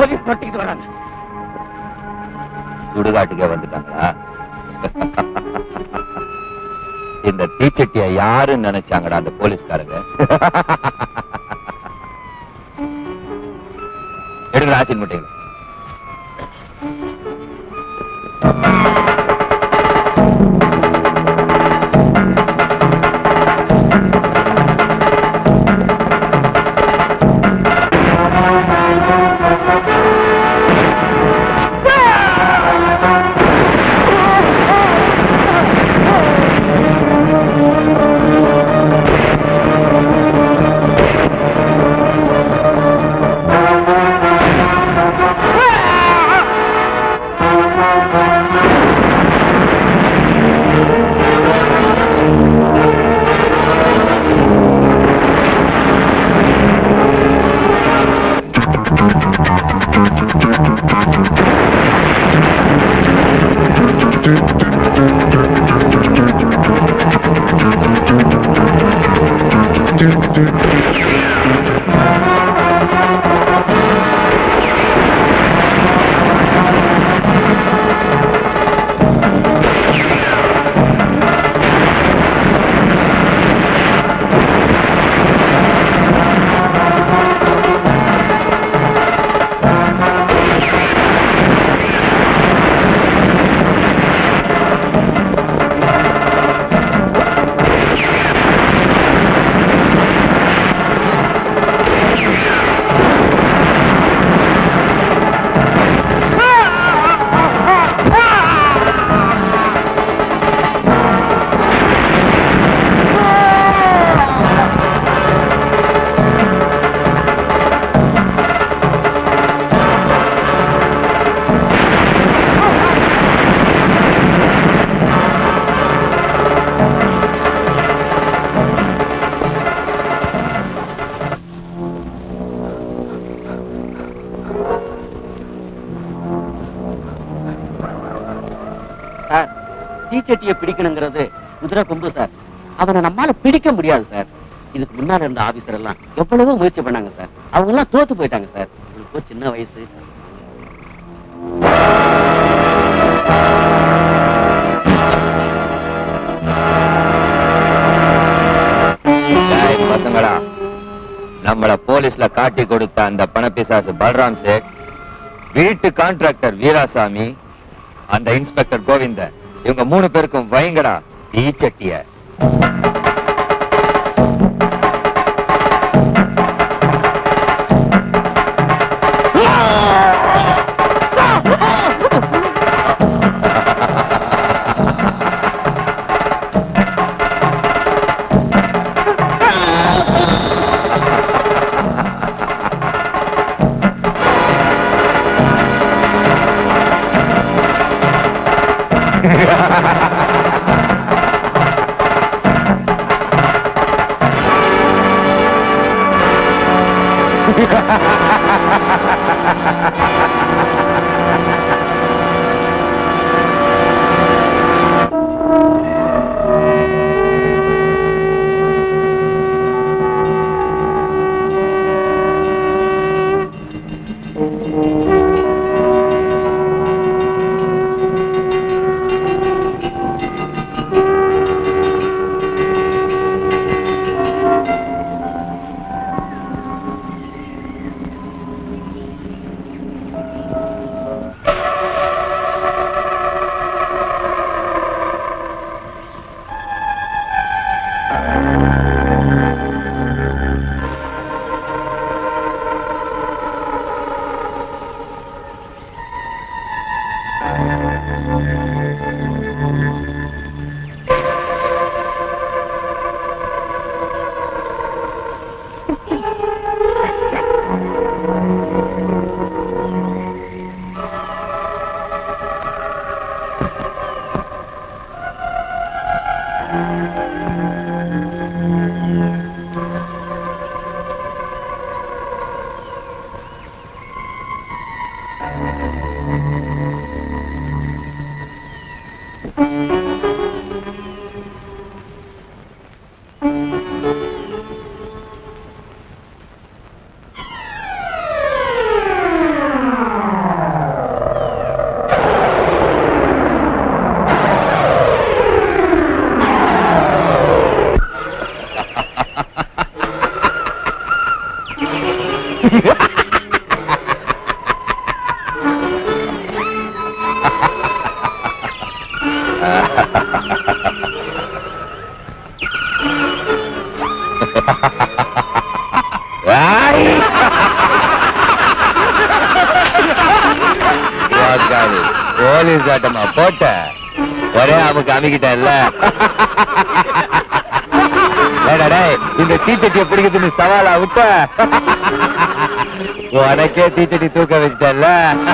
Police நொட்டிக்கிட்டு வராங்க சுடுகாட்டுக்கே வந்துட்டாங்களா இந்த தீச்சட்டிய யாருன்னு நினைச்சாங்கடா அந்த போலீஸ்காரங்க எடுங்க ஆசின் முட்டைகள் சார் தீச்சட்டியை பிடிக்கணுங்கிறது குதிரை கொம்பு சார் அவனை நம்மால பிடிக்க முடியாது சார் இதுக்கு முன்னால இருந்த ஆபீசர் எல்லாம் எவ்வளவோ முயற்சி பண்ணாங்க சார் அவங்க எல்லாம் தோத்து போயிட்டாங்க சார் உங்களுக்கு சின்ன வயசு டேய் பசங்களா நம்மள போலீஸ்ல காட்டி கொடுத்த அந்த பணப்பிசாசு பல்ராம் சேட் வீட்டு கான்ட்ராக்டர் வீராசாமி அந்த இன்ஸ்பெக்டர் கோவிந்தன் இவங்க மூணு பேருக்கும் வைங்கடா தீச்சட்டிய ஆய்! வாக்காளி, போலீஸ் ஆட்டமா போட்ட ஒரே அமுக்கு அமுக்கிட்டேன்ல டேய், டேய், இந்த தீச்சட்டியை பிடிக்கிறதுன்னு சவாலா விட்ட உனக்கே தீச்சட்டி தூக்க வச்சிட்டல்ல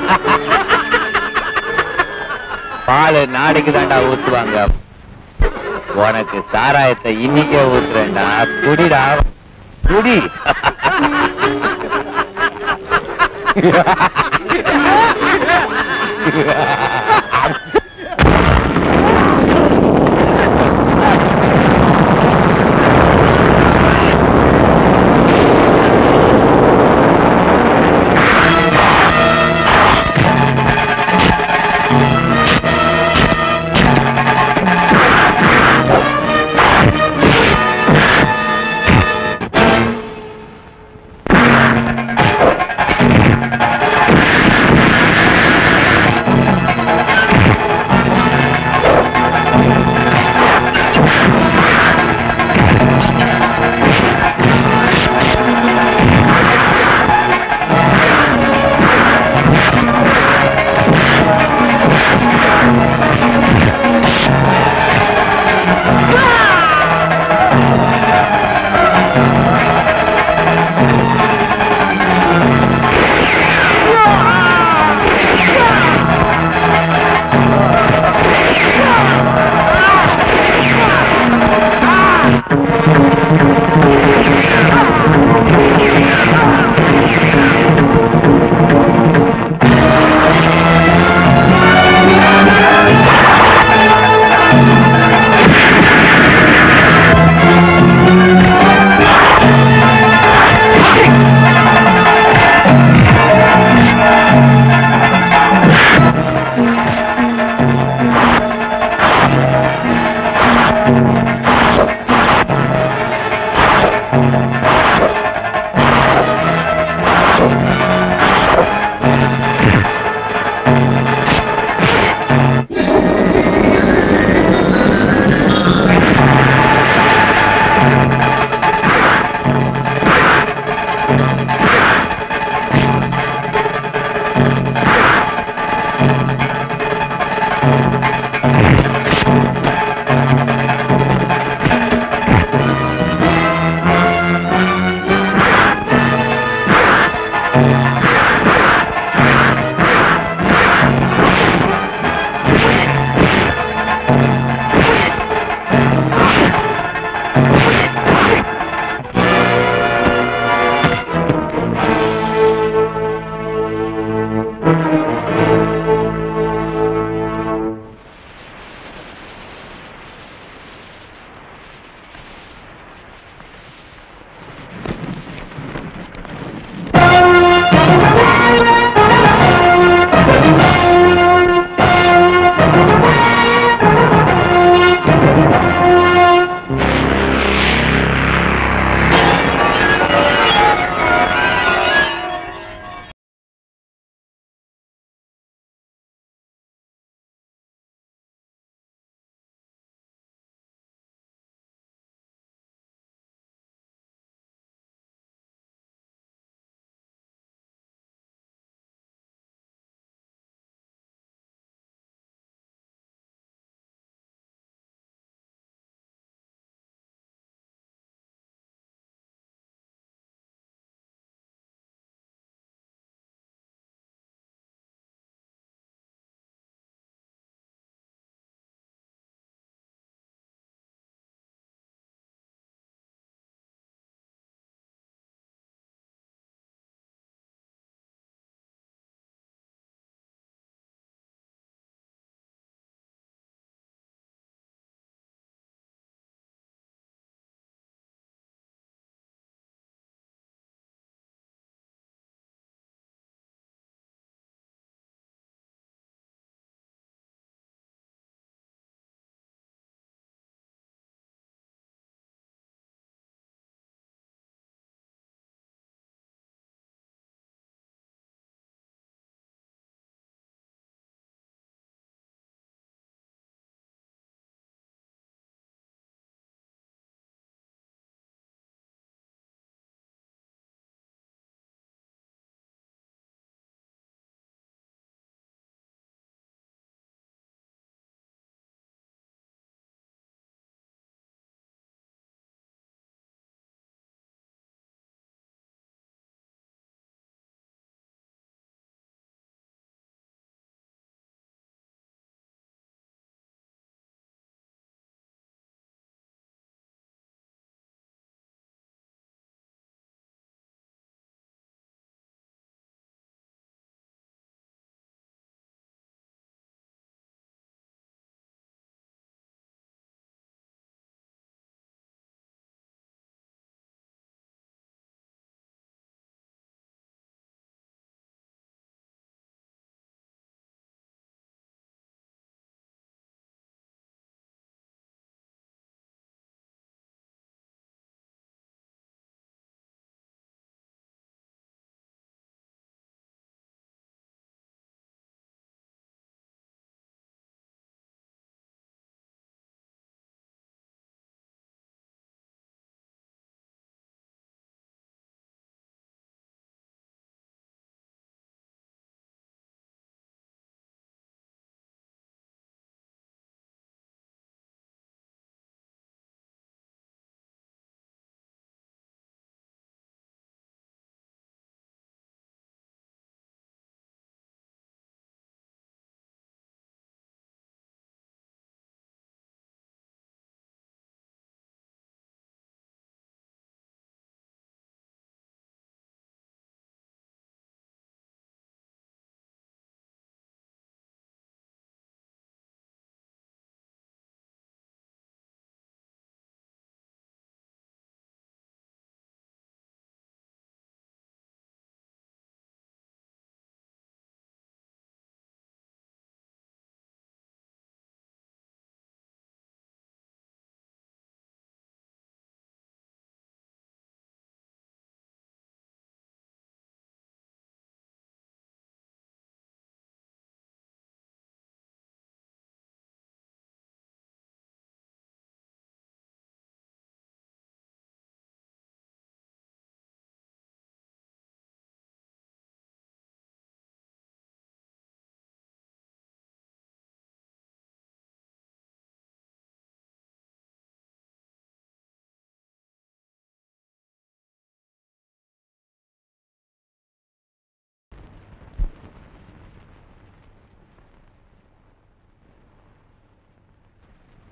பால் நாளைக்கு தாண்டா ஊத்துவாங்க உனக்கு சாராயத்தை இன்னைக்கே ஊத்துறேன்டா குடிடா குடி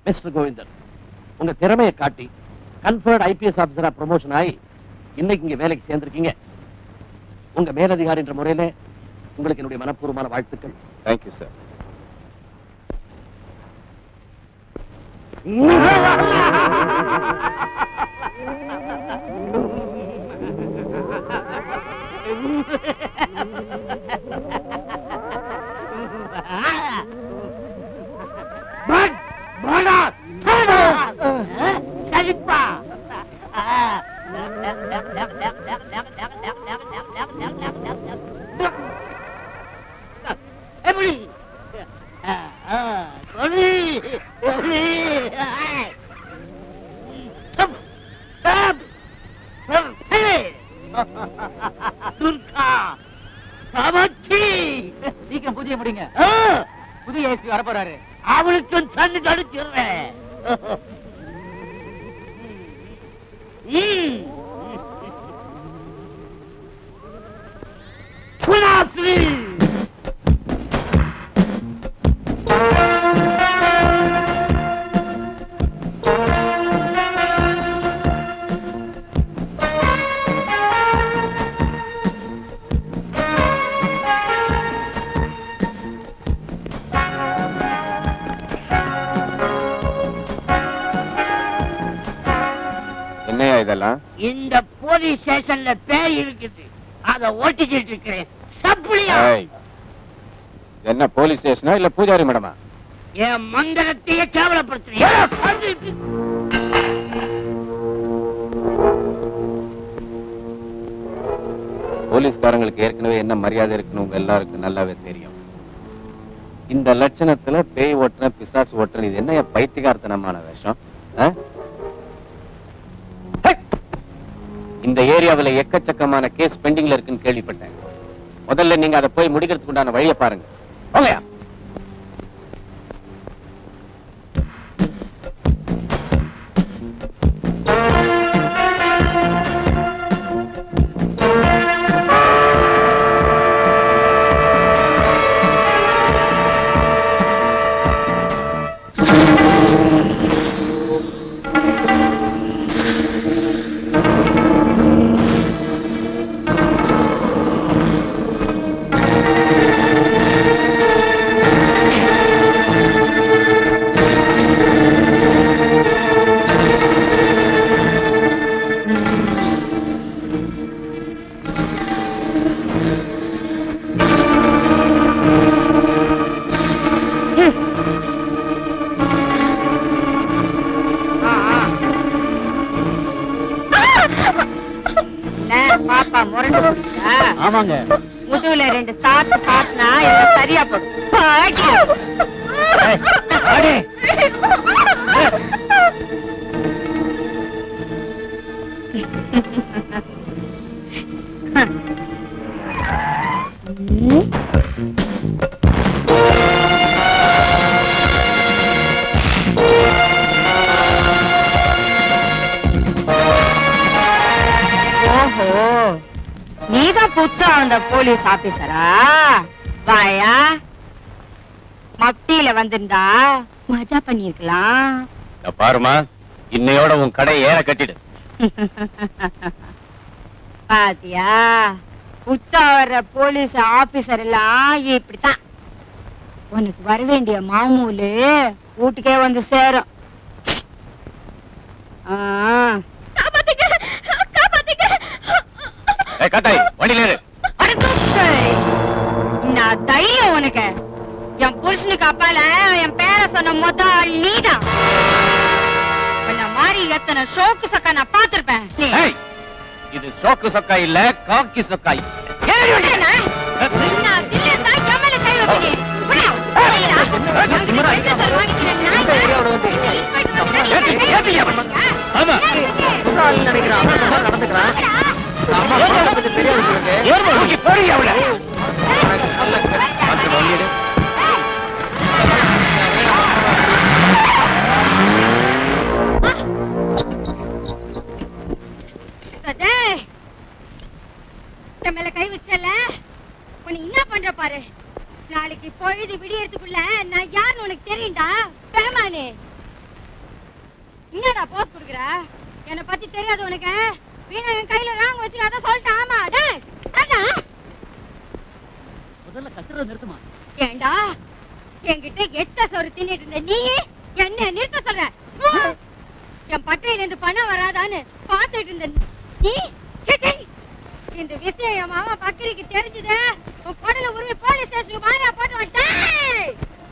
மிஸ்டர் கோவிந்தன் உங்க திறமையை காட்டி கன்ஃபர்ட் ஐபிஎஸ் ஆபீசரா ப்ரொமோஷன் ஆகி இன்னைக்கு இங்க வேலைக்கு சேர்ந்திருக்கீங்க உங்க மேலதிகாரி என்ற முறையில உங்களுக்கு என்னுடைய மனப்பூர்வமான வாழ்த்துக்கள் தேங்க்யூ சார் சரிப்பா எப்படி சொல்லி சொல்லி துர்கா சமச்சி சீக்கிரம் பூஜையை முடிங்க ஆ, புதிய எஸ்பி வர போறாரு அவளுக்கு தண்ணி தடுச்சிடுறேன் ம். சுனாஸ்ரீ என்னையா இதெல்லாம் இந்த போலீஸ் ஸ்டேஷன்ல பேர் இருக்குது அத ஓட்டிக்கிட்டு இருக்கிறேன் சப்புளியா ஏய், என்ன போலீஸ் ஸ்டேஷனா இல்ல பூஜாரி மேடமா என் மந்திரத்தையே கேவலப்படுத்துறேன் போலீஸ்காரங்களுக்கு ஏற்கனவே என்ன மரியாதை இருக்குன்னு உங்க எல்லாருக்கும் நல்லாவே தெரியும் இந்த லட்சணத்துல பேய் ஓட்டுன பிசாசு ஓட்டுன இது என்ன பைத்தியகார்த்தனமான வேஷம் ஆ? ஹை! இந்த ஏரியாவுல எக்கச்சக்கமான கேஸ் பெண்டிங்ல இருக்குன்னு கேள்விப்பட்டேன் முதல்ல நீங்க அதை போய் முடிக்கிறதுக்கு உண்டான வழியை பாருங்க போங்கயா பாப்பா முரண்டு போடுச்சா? ஆமாங்க முதுகுல ரெண்டு சாத்து சாத்துனா எல்லாம் சரியா போடும் பாடி. ஓஹோ நீதான் புச்சா அந்த போலீஸ் ஆபீசரா வாயா மப்டியில வந்திருந்தா மஜா பண்ணிருக்கலாம் இத பாருமா இன்னையோட உன் கடை ஏற கட்டிடு பாத்தியா புச்சா வர்ற போலீஸ் ஆபீசர் எல்லாம் இப்படித்தான் உனக்கு வர வேண்டிய மாமூலு வீட்டுக்கே வந்து சேரும் ஆ. ஏய், காத்தாயி வண்டியில ஏறு அட தூக்கு. நான் தைரியம் உனக்கு என் புருஷனுக்கு அப்பால என் பேரை சொன்ன மொத ஆள் நீதான் உன்ன மாதிரி எத்தனை ஷோக்கு சக்கா நான் பாத்திருப்பேன் நீ ஏய், இது சோக்கு சொக்காய் இல்ல காக்கி சொக்காய் ஏறி விடுறேனா? நான் தில்லு தான் என் மேல கை வைக்கிறீ. விடா. விடா. என்கிட்ட பைசா சார் வாங்கிக்கிறேன். நான் ஏத்தி, ஏத்தி அவன். ஆமா. நினைக்கிறான் நடந்துக்கிறான் அம்மா பாப்பா பத்தி தெரியாது உங்களுக்கு. ஏறுமா, தூக்கி போடுங்க அவளை. பார்த்து வண்டி எடு. டேய். என் மேல கை வச்சல உன்னை என்ன பண்ற பாரு நாளைக்கு பொழுது விடியறதுக்குள்ள நான் யாருன்னு உனக்கு தெரியும்டா பேமானே என்னடா போஸ் குடுக்குற என்ன பத்தி தெரியாது உனக்கு வீணா என் கையில ராங் வச்சுக்காத சொல்லிட்டேன் ஆமா டேய் அண்ணா முதல்ல கத்துறது நிறுத்துமா ஏண்டா என்கிட்ட எச்ச சோறு தின்னுட்டு இருந்த நீ என்ன நிறுத்த சொல்ற என் பட்டையில இருந்து பணம் வராதான்னு பாத்துட்டு இருந்த நீ சீ, சீ. இந்த விஷயம் என் மாமா பக்கரிக்கு தெரிஞ்சது உன் குடல உருவி போலீஸ் ஸ்டேஷனுக்கு மாறியா போட்டு வந்துட்டேன்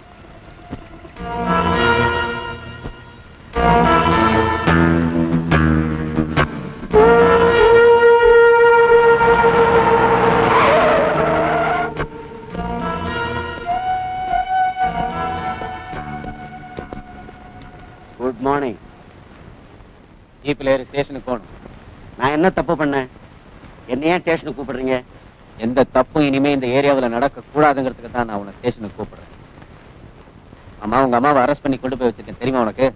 குட் மார்னிங் ஜீப்ல ஏறி ஸ்டேஷனுக்கு போகணும் நான் என்ன தப்பு பண்ணேன் என்ன ஏன் ஸ்டேஷனுக்கு கூப்பிடுறீங்க எந்த தப்பும் இனிமே இந்த ஏரியாவுல நடக்க கூடாதுங்கிறதுக்கு தான் நான் உன்னை ஸ்டேஷனுக்கு கூப்பிடுறேன் அம்மா உங்க அம்மாவை அரெஸ்ட் பண்ணி கொண்டு போய் வச்சிருக்கேன் தெரியுமா உனக்கு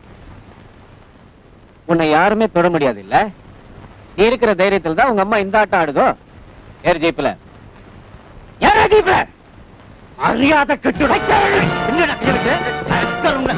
உன்னை யாருமே தொட முடியாது இல்ல நீ இருக்கிற தைரியத்துல தான் உங்க அம்மா இந்த ஆட்டம் ஆடுதோ ஏர் ஜீப்ல யாரா ஜீப்ல மரியாதை கட்டு என்னடா இருக்கு அஸ்கர் உங்க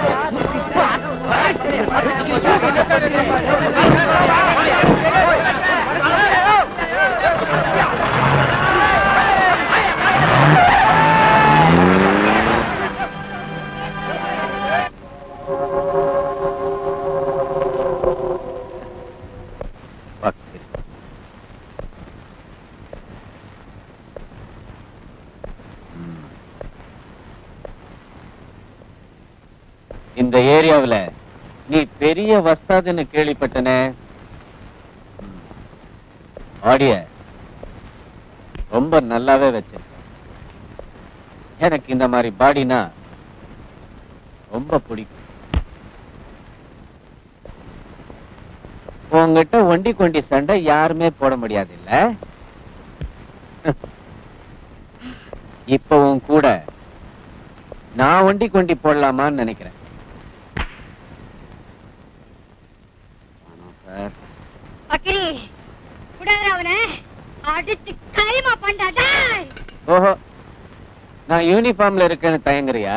Fuck it. ம். இந்த ஏரியாவுல நீ பெரிய வஸ்தாதுன்னு கேள்விப்பட்டனே ம். ஆடிய ரொம்ப நல்லாவே வச்சிருக்க எனக்கு இந்த மாதிரி பாடினா ரொம்ப பிடிக்கும் உங்ககிட்ட ஒண்டி கொண்டி சண்டை யாருமே போட முடியாது இல்ல இப்ப உன் கூட நான் ஒண்டி கொண்டி போடலாமான்னு நினைக்கிறேன் சார் பக்கிரி விடாத அவனை அடிச்சு கைமா பண்ணா டேய் ஓஹோ நான் யூனிஃபார்ம்ல இருக்கேன்னு தயங்குறியா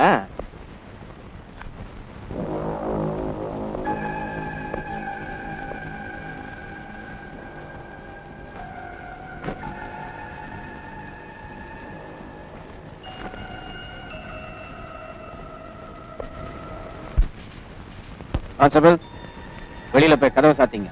கான்ஸ்டபிள் வெளியில போய் கதவை சாத்திங்க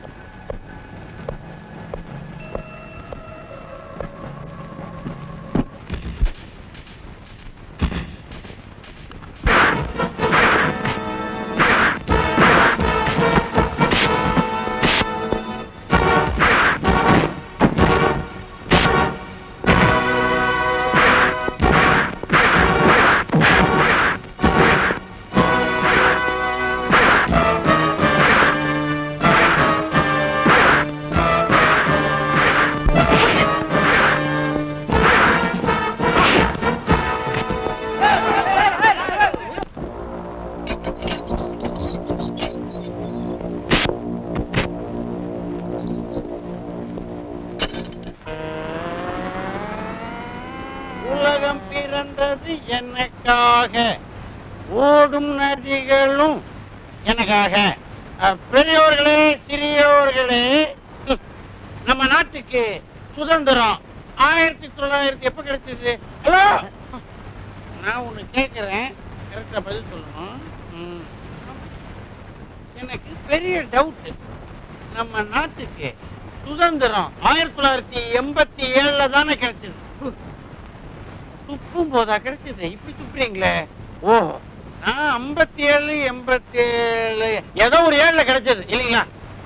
உலகம் பிறந்தது எனக்காக ஓடும் நதிகளும் எனக்காக அஹ், பெரியோர்களே சிறியோர்களே ம், நம்ம நாட்டுக்கு சுதந்திரம் ஆயிரத்தி தொள்ளாயிரத்தி எப்ப கிடைச்சது ஹலோ நான் ஒண்ணு கேட்கிறேன் கரெக்டா பதில் சொல்லணும் ம். எனக்கு பெரிய டவுட் நம்ம நாட்டுக்கு சுதந்திரம் ஆயிரத்தி தொள்ளாயிரத்தி எண்பத்தி ஏழுல தானே கிடைச்சது துப்பும் போதா கிடைச்சது இப்படி துப்புறீங்களே ஓ நான் ஐம்பத்தி ஏழு எண்பத்தி ஏழு ஏதோ ஒரு ஏழுல கிடைச்சது இல்லைங்களா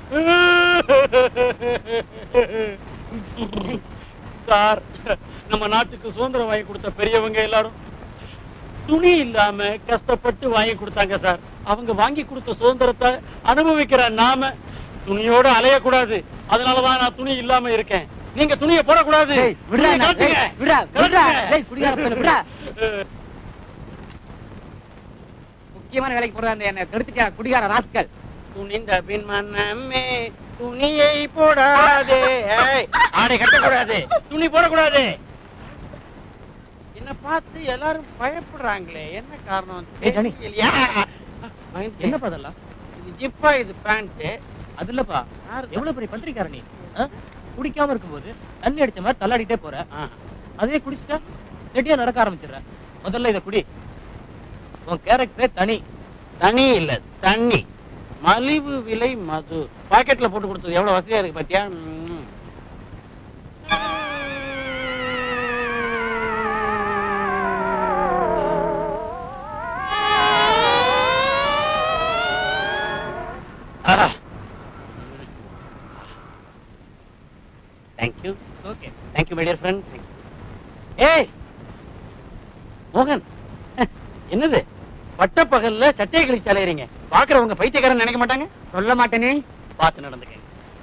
சார் நம்ம நாட்டுக்கு சுதந்திரம் வாங்கி கொடுத்த பெரியவங்க எல்லாரும் துணி இல்லாம கஷ்டப்பட்டு வாங்கி கொடுத்தாங்க சார் அவங்க வாங்கி கொடுத்த சுதந்திரத்தை அனுபவிக்கிற நாம துணியோட அலையக்கூடாது அதனாலதான் நான் துணி இல்லாம இருக்கேன் நீங்க துணியை போடக்கூடாது டேய், விட்றா துணியை அண்ணா, கழட்டுங்க. டேய், விட்றா, விட்றா. கழட்டுங்க. டேய், குடிகார பயலே, விட்றா. அஹ், முக்கியமான வேலைக்கு போறதா அந்த என்ன கெடுத்துட்டா குடிகார ராஸ்கல் துணிந்த பின் மனமே துணியை போடாதே ஏய், ஆடை கட்டக்கூடாது துணி போடக்கூடாது என்ன பார்த்து எல்லாரும் பயப்படுறாங்களே என்ன காரணம் ஏய், ஜானி. தெரியலையா? பயந்துட்டேன். என்னப்பா அதெல்லாம் இது ஜிப்பா இது பேண்ட் அது இல்லப்பா எவ்வளவு பெரிய பத்திரிக்கார நீ ஆ? குடிக்காம இருக்கும்போது தண்ணி அடிச்ச மாதிரி தள்ளாடிட்டே போற அதே குடிச்சிட்டா ரெடியா நடக்க ஆரம்பிச்சிடுற முதல்ல இத குடி உன் கேரக்டரே தனி தனி இல்ல தண்ணி மலிவு விலை மது பாக்கெட்ல போட்டு கொடுத்தது எவ்வளவு வசதியா இருக்கு பாத்தியா ம். Thank you okay thank you my dear friend ஏய் மோகன் என்னது பட்ட பகல்ல சட்டையை கழிச்சு அலையறீங்க பாக்குறவங்க பைத்தியக்காரன் நினைக்க மாட்டாங்க சொல்ல மாட்டேனே பார்த்து நடந்துக்க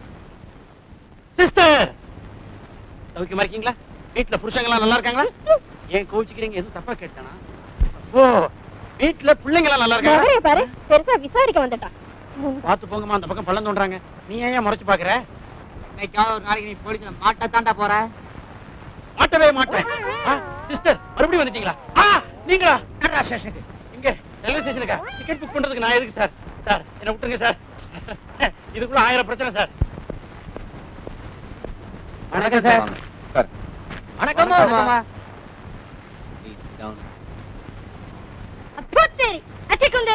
சிஸ்டர் சௌக்கியமா இருக்கீங்களா வீட்டுல புருஷங்க எல்லாம் நல்லா இருக்காங்களா ஏன் கோவிச்சுக்கிறீங்க எதுவும் தப்பா கேட்டானா ஓ வீட்டுல பிள்ளைங்க எல்லாம் நல்லா இருக்காங்க மகனே பாரு பெருசா விசாரிக்க வந்துட்டான் பார்த்து போங்கம்மா அந்த பக்கம் பள்ளம் தோன்றாங்க நீ ஏன் முறைச்சு பாக்குற இன்னைக்காவது ஒரு நாளைக்கு நீ போலீஸ்ல மாட்ட தாண்டா போற மாட்டவே மாட்டேன் சிஸ்டர் மறுபடியும் வந்துட்டீங்களா ஆ, நீங்களா நடரா ஸ்டேஷனுக்கு இங்க ரயில்வே ஸ்டேஷனுக்கா டிக்கெட் புக் பண்றதுக்கு நான் எதுக்கு சார் சார் என்ன விட்டுருங்க சார் இதுக்குள்ள ஆயிரம் பிரச்சனை சார் வணக்கம் சார் வாங்க. உட்காரு. வணக்கம்மா வணக்கம்மா Please, down. அப்போத்தேரி அச்சிக்குந்து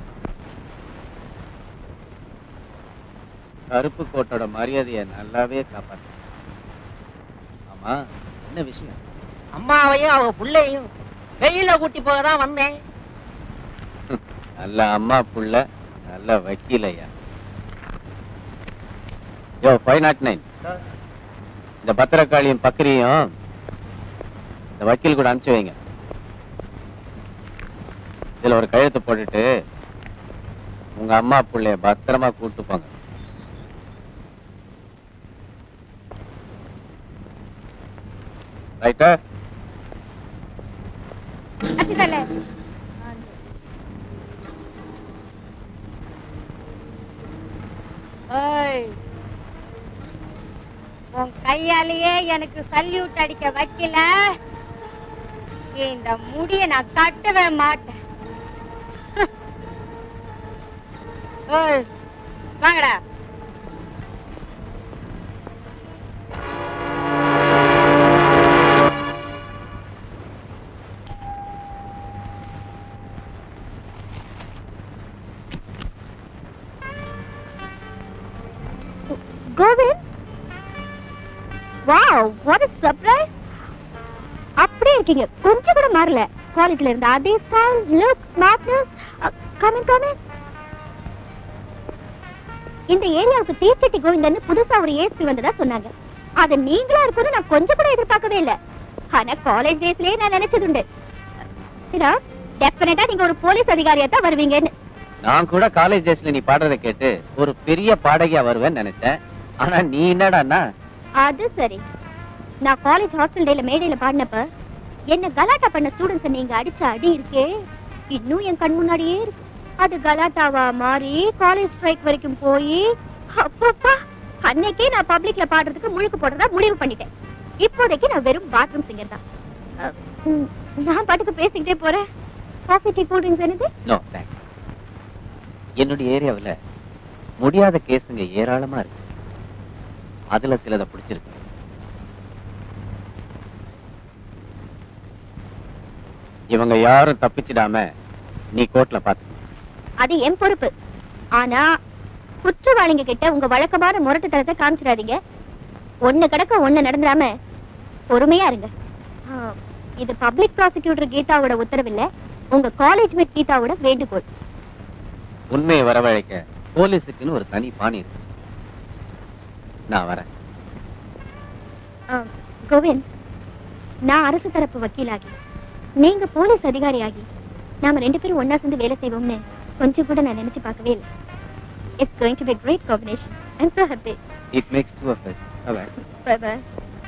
கருப்பு கோட்டோட மரியாதையை நல்லாவே காப்பாத்து ஆமா என்ன விஷயம் அம்மாவையும் அவ புள்ளையும் வெயில கூட்டி போக தான் வந்தேன் நல்ல அம்மா புள்ள நல்ல வக்கீலையா யோ ஃபைவ் நாட் நைன் இந்த பத்திரக்காளியும் பக்கரியும் இந்த வக்கீல் கூட அனுப்பிச்சு வைங்க இதுல ஒரு கழுத்து போட்டுட்டு உங்க அம்மா புள்ளைய பத்திரமா கூட்டு போங்க ரைட்டா அச்சிதல்ல ஓய் உன் கையாலேயே எனக்கு சல்யூட் அடிக்க வைக்கல இந்த முடிய நான் கட்டவே மாட்டேன் ஓய் வாங்கடா Govind wow what a surprise அப்படியே இருக்கீங்க கொஞ்சம் கூட மாறல காலேஜ்ல இருந்த அதே style look smartness coming coming இந்த ஏரியாவுக்கு தீச்சட்டி கோவிந்தன் புதுசா ஒரு ஏஎஸ்பி வந்ததா சொன்னாங்க அது நீங்களா இருக்கும்னு நான் கொஞ்சம் கூட எதிர்பார்க்கவே இல்ல ஆனா காலேஜ் டேஸ்லயே நான் நினைச்சதுண்டு டெஃபினட்டா நீங்க ஒரு போலீஸ் அதிகாரியா தான் வருவீங்கன்னு நான் கூட காலேஜ் டேஸ்ல நீ பாடுறத கேட்டு ஒரு பெரிய பாடகியா வருவேன்னு நினைச்சேன் ஆனா நீ என்னடான்னா அது சரி நான் காலேஜ் ஹாஸ்டல் டேல மேடையில பாடினப்ப என்ன கலாட்டா பண்ண ஸ்டூடெண்ட்ஸ் நீங்க அடிச்ச அடி இருக்கே இன்னும் என் கண் முன்னாடியே இருக்கு அது கலாட்டாவா மாறி காலேஜ் ஸ்ட்ரைக் வரைக்கும் போய் அப்பப்பா அன்னைக்கே நான் பப்ளிக்ல பாடுறதுக்கு முழுக்கு போடுறதா முடிவு பண்ணிட்டேன் இப்போதைக்கு நான் வெறும் பாத்ரூம் சிங்கர் தான் அஹ், ம், நான் பாட்டுக்கு பேசிக்கிட்டே போறேன் காஃபி டீ கூல் ட்ரிங்க்ஸ் என்னது நோ தேங்க்ஸ் என்னுடைய ஏரியாவுல முடியாத கேஸுங்க ஏராளமா இருக்கு அதுல சிலதை பிடிச்சிருக்கு இவங்க யாரும் தப்பிச்சிடாம நீ கோர்ட்ல பாத்து அது என் பொறுப்பு ஆனா குற்றவாளிங்க கிட்ட உங்க வழக்கமான முரட்டுத்தனத்தை காமிச்சிடாதீங்க ஒண்ணு கிடக்க ஒண்ணு நடந்துடாம பொறுமையா இருங்க ஆ, இது பப்ளிக் ப்ராசிக்யூட்டர் கீதாவோட உத்தரவில்ல உங்க காலேஜ் மேட் கீதாவோட வேண்டுகோள் உண்மையை வரவழைக்க போலீஸுக்குன்னு ஒரு தனி பாணி இருக்கு நான் வரேன் ஆ, கோவிந்த் நான் அரசு தரப்பு வக்கீலாகி நீங்க போலீஸ் அதிகாரியாகி நாம ரெண்டு பேரும் ஒண்ணா சேர்ந்து வேலை செய்வோம்னு கொஞ்சம் கூட நான் நினைச்சு பார்க்கவே இல்லை it's going to be great combination I'm so happy it makes two of us bye bye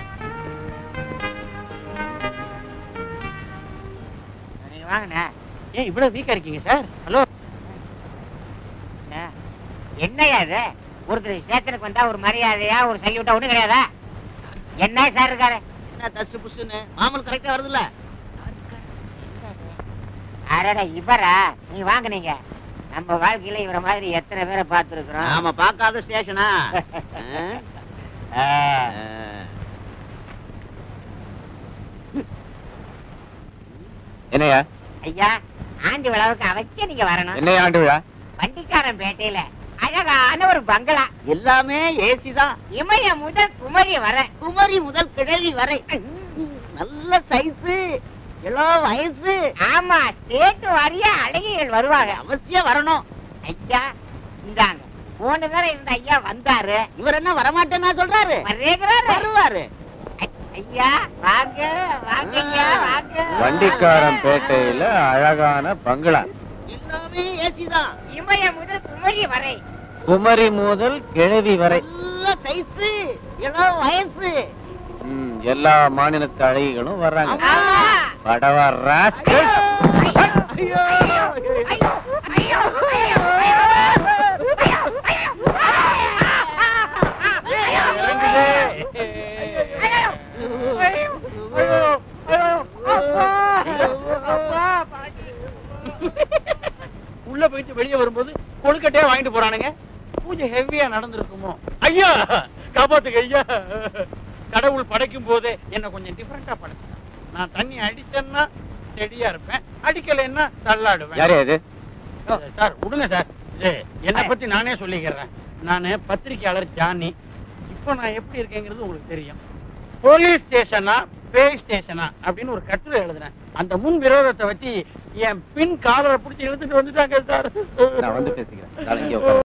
நீங்க வாங்கண்ணே ஏன் இவ்வளவு வீக்கா இருக்கீங்க சார் ஹலோ அண்ணே, என்னய்யா இது ஒருத்தர் ஸ்டேஷனுக்கு வந்தா ஒரு மரியாதையா ஒரு சல்யூட்டா ஒண்ணு கிடையாதா என்ன சார் இருக்காரு என்ன தச்சு புஷ்ஷுன்னு மாமல் கரெக்டா வருதுல்ல அரடா இவரா நீ வாங்க நீங்க நம்ம வாழ்க்கையில இவர மாதிரி எத்தனை பேரை பார்த்திருக்கிறோம் நாம பார்க்காத ஸ்டேஷனா என்னையா ஐயா ஆண்டு விழாவுக்கு அவசியம் நீங்க வரணும் என்னையா ஆண்டு விழா வண்டிக்காரன் பேட்டையில அழகான ஒரு பங்களா எல்லாமே ஏசி தான் இமய முதல் குமரி வர குமரி முதல் கிழவி வரை நல்ல சைஸ் எவ்வளோ வயசு ஆமா ஸ்டேட் வாரியா அழகிகள் வருவாங்க அவசியம் வரணும் ஐயா இந்தாங்க போன தடவை இருந்த ஐயா வந்தாரு இவர் என்ன வரமாட்டேன்னா சொல்றாரு வரேங்கிறாரு வருவாரு ஐயா வாங்க வாங்க ஐயா வாங்க வண்டிக்காரன் பேட்டையில அழகான பங்களா எல்லாமே ஏசி தான் இமய முதல் குமரி வரை குமரி முதல் கிழவி வரை நல்ல சைஸ் எவ்வளோ வயசு ம், எல்லா மாநிலத்து அழகிகளும் வர்றாங்க ஆமா. படவா ராஸ்கல் ஐயோ ஐயோ ஐயோ ஐயோ ஐயோ ஐயோ உள்ள போயிட்டு வெளியே வரும்போது கொழுக்கட்டையா வாங்கிட்டு போறானுங்க பூஜை ஹெவியா நடந்திருக்குமோ ஐயா காப்பாத்துங்க ஐயா கடவுள் படைக்கும் போதே என்ன கொஞ்சம் டிஃபரெண்டா படைச்சான் நான் தண்ணி அடிச்சேன்னா செடியா இருப்பேன் அடிக்கலைன்னா தள்ளாடுவேன் யாரு அது சார் விடுங்க சார் இது என்னை பத்தி நானே சொல்லிக்கிறேன் நானு பத்திரிக்கையாளர் ஜானி இப்போ நான் எப்படி இருக்கேங்கிறது உங்களுக்கு தெரியும் போலீஸ் ஸ்டேஷனா பேய் ஸ்டேஷனா அப்படின்னு ஒரு கட்டுரை எழுதுனேன் அந்த முன் விரோதத்தை வச்சு என் பின் காலரை பிடிச்சி இழுத்துட்டு வந்துட்டாங்க சார் நான் வந்து பேசிக்கிறேன் இங்க உட்காரு.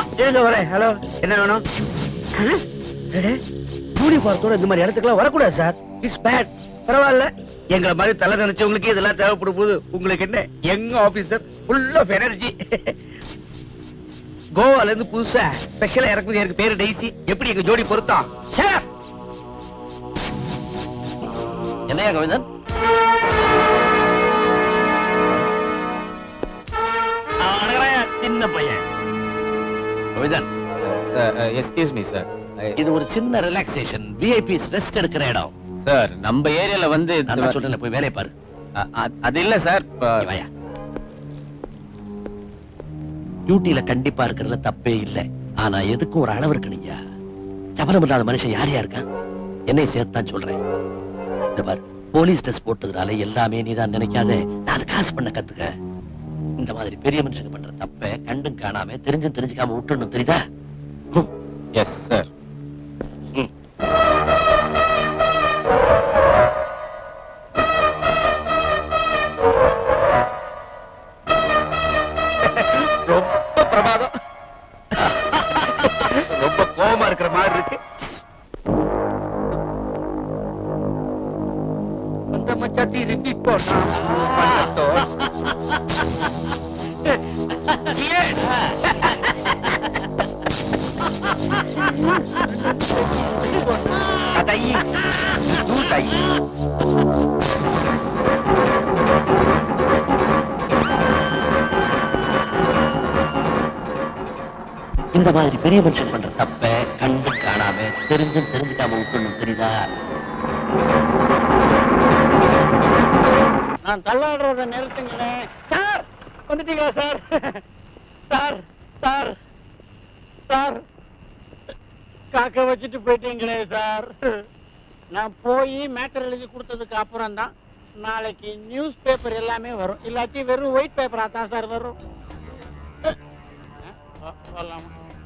இருங்க வரேன் ஹலோ என்ன வேணும் யூனிஃபார்த்தோட இந்த மாதிரி இடத்துக்குலாம் வரக்கூடாது சார் இட்ஸ் பேட் பரவாயில்ல எங்களை மாதிரி தலை நினைச்சவங்களுக்கு இதெல்லாம் தேவைப்படும் போது உங்களுக்கு என்ன எங்க ஆபீசர் ஃபுல் ஆஃப் எனர்ஜி கோவால இருந்து புதுசா ஸ்பெஷலா இறக்குது எனக்கு பேரு டெய்ஸி எப்படி எங்க ஜோடி பொருத்தம் சார் என்னையா கோவிந்தன் சின்ன பையன் கோவிந்தன் எஸ்கியூஸ் மீ சார் இது ஒரு சின்ன ரிலாக்ஸேஷன் விஐபிஸ் ரெஸ்ட் எடுக்கிற இடம் சார் நம்ம ஏரியால வந்து இந்த நான் மாதிரி- சொல்றேன் போய் வேலையை பாரு அ- அ- அது இல்ல சார் இப்ப- நீ வாயா டியூட்டில கண்டிப்பா இருக்கிறதுல தப்பே இல்ல ஆனா எதுக்கும் ஒரு அளவு இருக்கணும்யா சபலம் இல்லாத மனுஷன் யார் யார் இருக்கான் என்னை சேர்த்தான் சொல்றேன் இந்த பார் போலீஸ் ட்ரெஸ் போட்டதுனால எல்லாமே நீதான் நினைக்காத நான் காசு பண்ண கத்துக்க இந்த மாதிரி பெரிய மனுஷங்க பண்ற தப்ப கண்டும் காணாம தெரிஞ்சும் தெரிஞ்சுக்காம விட்டுணும் தெரியுதா ஹம். எஸ் சார் ரொம்ப பிரமாதம் ரொம்ப கோவமா இருக்கிற மாதிரி இருக்கு அந்த மச்சாத்தி ரிப்பி போனா கதை தூதை இந்த மாதிரி பெரிய மனுஷன் பண்ற தப்ப கண்டு காணாம தெரிஞ்சும் தெரிஞ்சுக்காம விட்டுணும் தெரியுதா நான் தள்ளாடுறத நிறுத்துங்களேன் சார் வந்துட்டீங்களா சார் சார் சார் சார் காக்க வச்சுட்டு போயிட்டீங்களே சார் நான் போய் மேட்டர் எழுதி கொடுத்ததுக்கு அப்புறம் தான் நாளைக்கு நியூஸ் பேப்பர் எல்லாமே வரும் இல்லாட்டி வெறும் ஒயிட் பேப்பரா தான் சார் வரும் அஹ், வரலாமா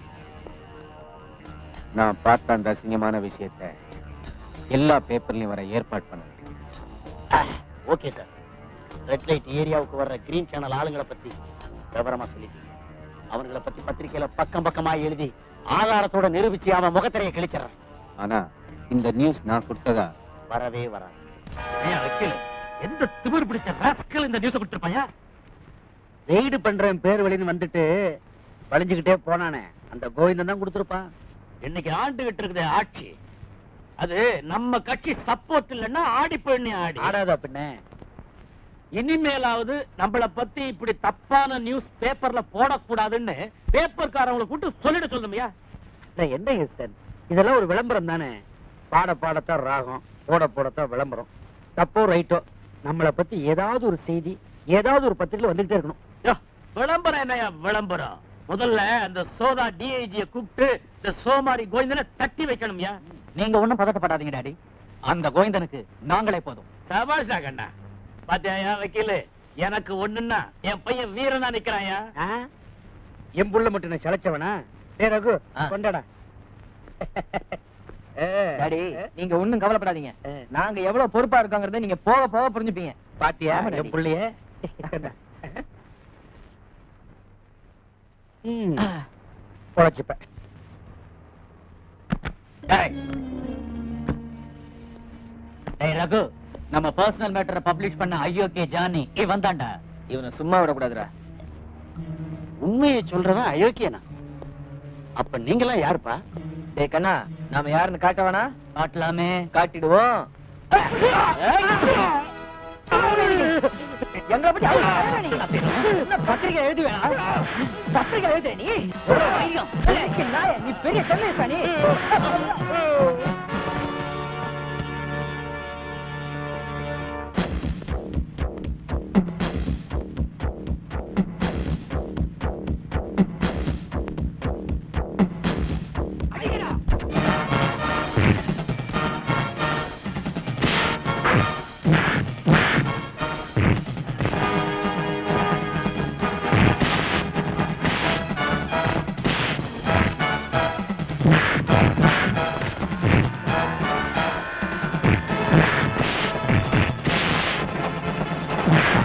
நான் பார்த்த அந்த அசிங்கமான விஷயத்த எல்லா பேப்பர்லயும் வர ஏற்பாடு பண்ண ஓகே சார் ரெட் லைட் ஏரியாவுக்கு வர்ற கிரீன் சேனல் ஆளுங்களை பத்தி விவரமா சொல்லிட்டீங்க அவங்கள பத்தி பத்திரிக்கையில பக்கம் பக்கமா எழுதி ஆதாரத்தோட நிரூபிச்சு அவன் முகத்திரையை கிழிச்சிடறேன் ஆனா இந்த நியூஸ் நான் கொடுத்ததா வரவே வராது வக்கீல் எந்த திமிர் பிடிச்ச ராஸ்கல் இந்த நியூஸ் கொடுத்திருப்பாயா ரெய்டு பண்றேன் பேர் வழின்னு வந்துட்டு வளைஞ்சுக்கிட்டே போனானே அந்த கோவிந்தன் தான் கொடுத்துருப்பான் இன்னைக்கு ஆண்டுகிட்டு இருக்குது ஆட்சி அது நம்ம கட்சி சப்போர்ட் இல்லைன்னா ஆடி போயிடனே ஆடி ஆடாதா பின்ன இனிமேலாவது நம்மள பத்தி இப்படி தப்பான நியூஸ் பேப்பர்ல போடக்கூடாதுன்னு பேப்பர்காரங்களை கூட்டு சொல்லிட சொல்லுமையா இல்ல, என்ன ஈஸ்டன் இதெல்லாம் ஒரு விளம்பரம் தானே பாட பாடத்தான் ராகம் போட போடத்தான் விளம்பரம் தப்போ ரைட்டோ நம்மளை பத்தி ஏதாவது ஒரு செய்தி ஏதாவது ஒரு பத்திரிகையில வந்துகிட்டே இருக்கணும் யோ, விளம்பரம் என்னையா விளம்பரம் முதல்ல அந்த சோதா டிஐஜிய கூப்பிட்டு இந்த சோமாரி கோவிந்தனை தட்டி வைக்கணும்யா நீங்க ஒண்ணும் பதட்டப்படாதீங்க டாடி அந்த கோவிந்தனுக்கு நாங்களே போதும் சபாஷா கண்ணா பாத்தியாயா வக்கீலு எனக்கு ஒண்ணுன்னா என் பையன் வீரனா நிக்கிறாயா ஆ? என் புள்ள மட்டும் நான் சளைச்சவனா டே ரகு ஆ. கொண்டாடா ஏ, டாடி ஏ, நீங்க ஒண்ணும் கவலைப்படாதீங்க ஏ. நாங்க எவ்வளவு பொறுப்பா இருக்கோங்கறத நீங்க போக போக புரிஞ்சுப்பீங்க பாத்தியா ஆமா, டாடி. என் புள்ளைய கொண்டா. ம், பொழைச்சுப்ப டேய் டேய் ரகு நம்ம பர்சனல் மேட்டரை பப்ளிஷ் பண்ண ஐயோகே ஜானி இவன் தான்டா இவனை சும்மா விடக்கூடாதுடா உண்மையை சொல்றவன் அயோக்கியனா அப்ப நீங்களாம் யாருப்பா டேய் கண்ணா நாம யாருன்னு காட்ட வேணா காட்டலாமே காட்டிடுவோம் எங்களை பத்தி என்ன பத்திரிகை எழுதுவேன் பத்திரிகை எழுதுற நீ நீ பெரிய தென்னை நீ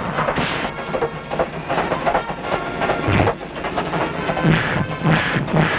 ஆ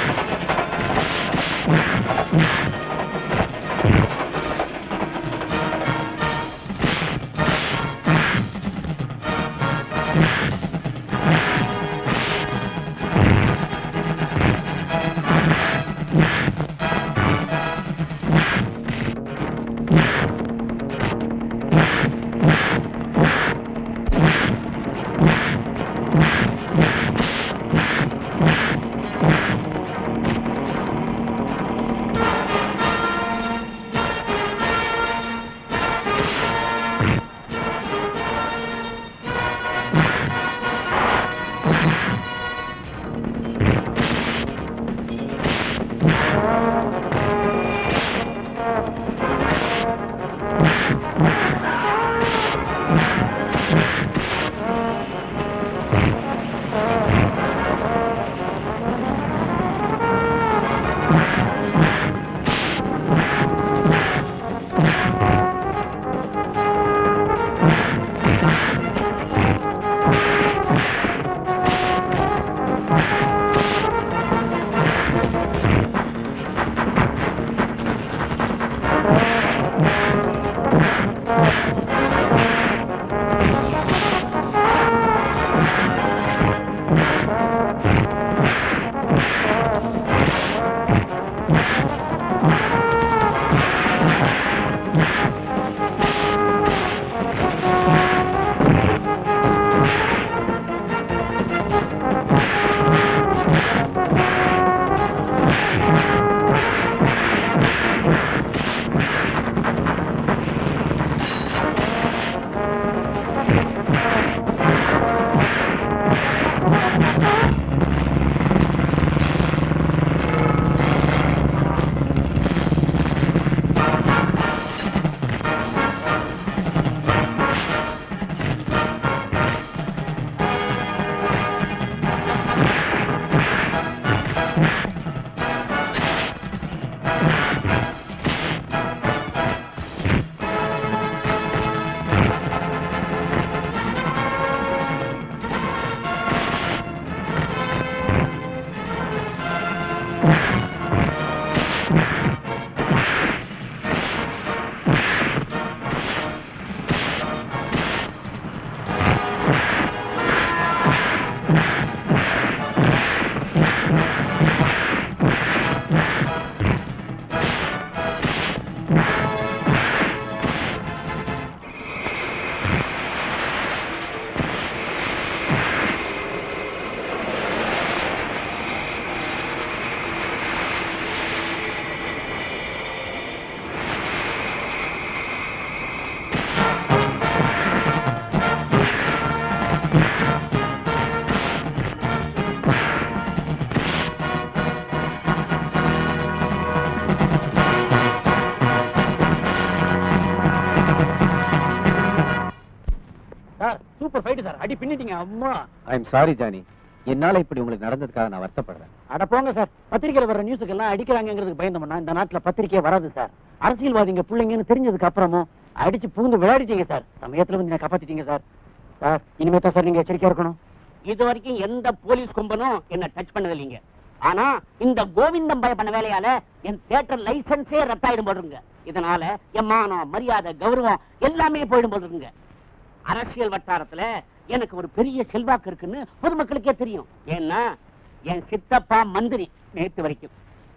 சார் சூப்பர் ஃபைட் சார் அடி பின்னிட்டீங்க அம்மா ஐ எம் சாரி ஜானி என்னால இப்படி உங்களுக்கு நடந்ததுக்காக நான் வருத்தப்படுறேன் அட போங்க சார் பத்திரிக்கையில வர நியூஸுக்கு எல்லாம் அடிக்கிறாங்கிறதுக்கு பயந்தோம்னா இந்த நாட்டுல பத்திரிக்கையே வராது சார் அரசியல்வாதிங்க பிள்ளைங்கன்னு தெரிஞ்சதுக்கு அப்புறமும் அடிச்சு பூந்து விளையாடிட்டீங்க சார் சமயத்துல வந்து என்ன காப்பாத்திட்டீங்க சார் சார் இனிமே தான் சார் நீங்க எச்சரிக்கையா இருக்கணும் இது வரைக்கும் எந்த போலீஸ் கும்பனும் என்ன டச் பண்ணது இல்லைங்க ஆனா இந்த கோவிந்தம் பய பண்ண வேலையால என் தியேட்டர் லைசன்ஸே ரத்தாயிடும் போடுங்க இதனால என் மானம் மரியாதை கௌரவம் எல்லாமே போயிடும் போடுங்க அரசியல் வட்டாரத்துல எனக்கு ஒரு பெரிய செல்வாக்கு இருக்குன்னு பொதுமக்களுக்கே தெரியும் ஏன்னா என் சித்தப்பா மந்திரி நேத்து வரைக்கும்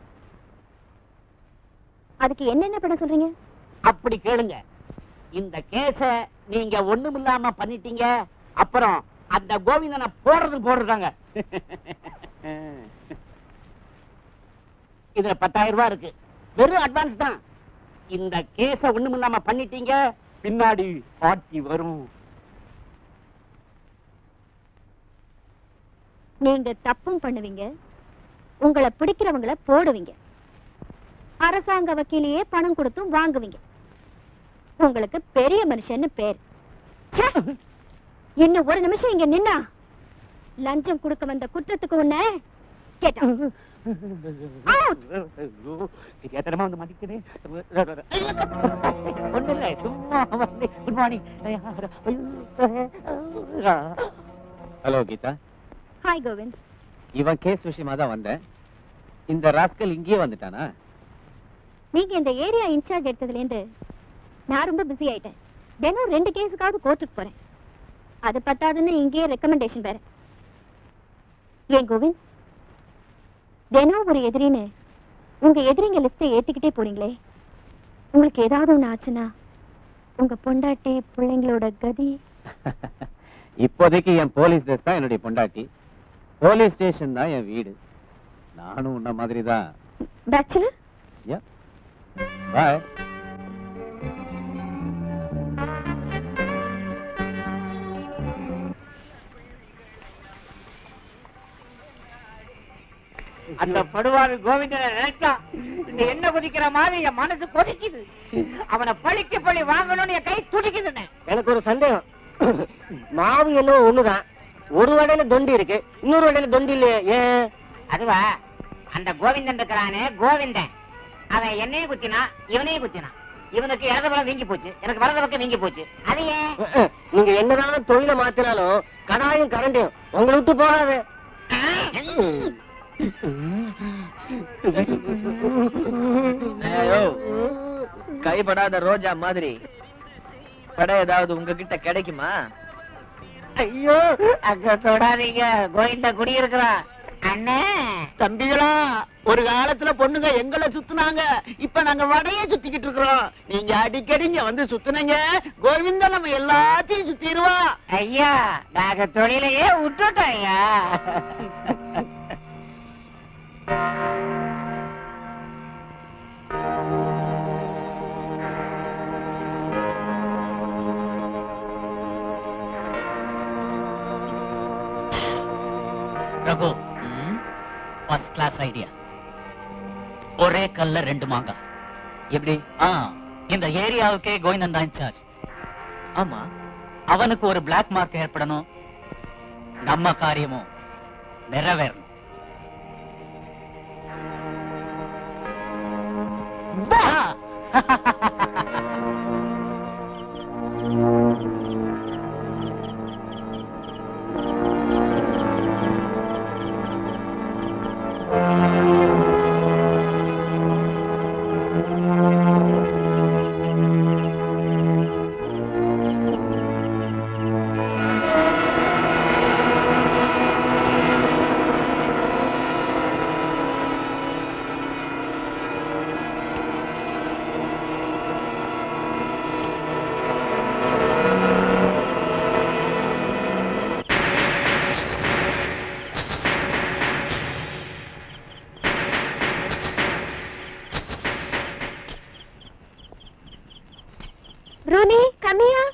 அதுக்கு என்னென்ன பண்ண சொல்றீங்க அப்படி கேளுங்க இந்த கேஸ நீங்க ஒண்ணுமில்லாம பண்ணிட்டீங்க அப்புறம் அந்த கோவிந்தனை போடுறது போடுறாங்க இதுல பத்தாயிரம் ரூபாய் இருக்கு வெறும் அட்வான்ஸ் தான் இந்த கேஸ ஒண்ணுமில்லாம பண்ணிட்டீங்க பின்னாடி பாட்டி வரும் நீங்க தப்பும் பண்ணுவீங்க உங்களை பிடிக்கிறவங்கள போடுவீங்க அரசாங்க வக்கீலையே பணம் கொடுத்தும் வாங்குவீங்க உங்களுக்கு பெரிய மனுஷன்னு பேர் ச்சே! இன்னும் ஒரு நிமிஷம் இங்க நின்னா லஞ்சம் கொடுக்க வந்த குற்றத்துக்கு உன்ன கேட்டா தெரியாதனமா வந்து மாட்டிக்கிட்டேன் ஒண்ணு இல்ல சும்மா வந்து good morning hello Geetha hi Govind இவன் கேஸ் விஷயமா தான் வந்தேன் இந்த ராஸ்கல் இங்கேயே வந்துட்டானா நீங்க இந்த ஏரியா இன்சார்ஜ் எடுத்ததுல இருந்து நான் ரொம்ப பிஸி ஆயிட்டேன் தினம் ரெண்டு கேஸுக்காவது கோர்ட்டுக்கு போறேன் அது பத்தாதுன்னு இங்கேயே ரெக்கமெண்டேஷன் வேற ஏன் கோவிந்த் தினம் ஒரு எதிரின்னு உங்க எதிரிங்க லிஸ்ட்டை ஏத்திக்கிட்டே போறீங்களே உங்களுக்கு ஏதாவது ஒண்ணு ஆச்சுன்னா உங்க பொண்டாட்டி பிள்ளைங்களோட கதி இப்போதைக்கு என் போலீஸ் ட்ரெஸ் தான் என்னுடைய பொண்டாட்டி போலீஸ் ஸ்டேஷன் தான் என் வீடு நானும் உன்ன மாதிரி தான் பேச்சுலர் பாய் அந்த படுவாரு கோவிந்தனை நினைச்சா இந்த எண்ணெய் கொதிக்கிற மாதிரி என் மனசு கொதிக்குது அவனை பழிக்கு பழி வாங்கணும்னு என் கை துடிக்குதுன்னு எனக்கு ஒரு சந்தேகம் மாவு என்னவோ ஒண்ணுதான் ஒரு வடையில தொண்டி இருக்கு இன்னொரு வடையில தொண்டி இல்லையே ஏன் அதுவா அந்த கோவிந்தன் இருக்கிறானே கோவிந்தன் அவன் என்னையும் குத்தினா இவனையும் குத்தினான் இவனுக்கு இடது பக்கம் வீங்கி போச்சு எனக்கு வலது பக்கம் வீங்கி போச்சு அது ஏன் நீங்க என்னதான் தொழில மாத்தினாலும் கடாயும் கரண்டையும் உங்களை விட்டு போகாது கைப்படாத ரோஜா மாதிரி படம் ஏதாவது உங்ககிட்ட கிடைக்குமா ஐயோ அங்க தொடாதீங்க கோவிந்த குடி இருக்கிறான் அண்ணே தம்பிகளா ஒரு காலத்துல பொண்ணுங்க எங்களை சுத்துனாங்க இப்ப நாங்க வடைய சுத்திக்கிட்டு இருக்கிறோம் நீங்க அடிக்கடி இங்க வந்து சுத்துனீங்க கோவிந்தா நம்ம எல்லாத்தையும் சுத்திடுவா ஐயா நாங்க தொழிலையே விட்டுட்டோம் ஐயா ரகு ஃபர்ஸ்ட் கிளாஸ் ஐடியா ஒரே கல்ல ரெண்டு மாங்காய் எப்படி ஆ இந்த ஏரியாவுக்கே கோவிந்தன் தான் இன்சார்ஜ் ஆமா அவனுக்கு ஒரு பிளாக் மார்க் ஏற்படணும் நம்ம காரியமும் நிறைவேறணும் ரோனி கம்மியா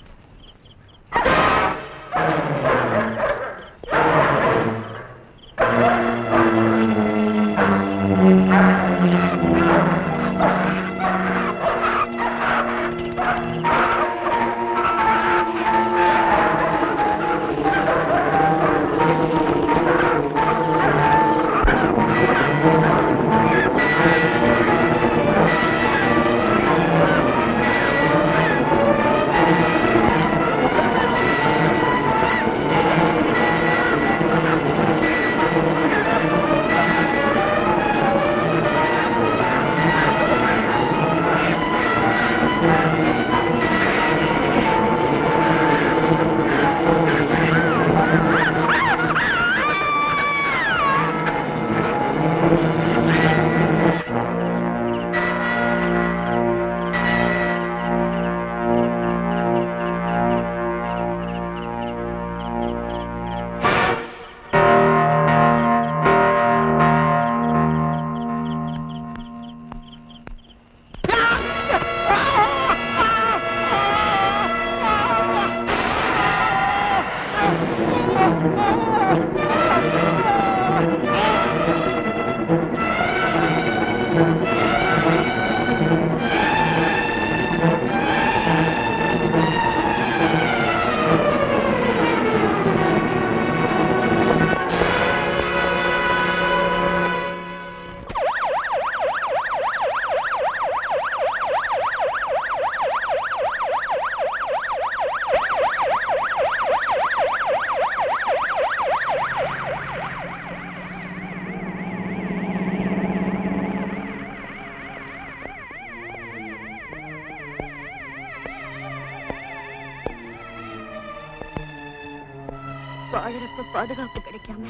வாழறப்ப பாதுகாப்பு கிடைக்காம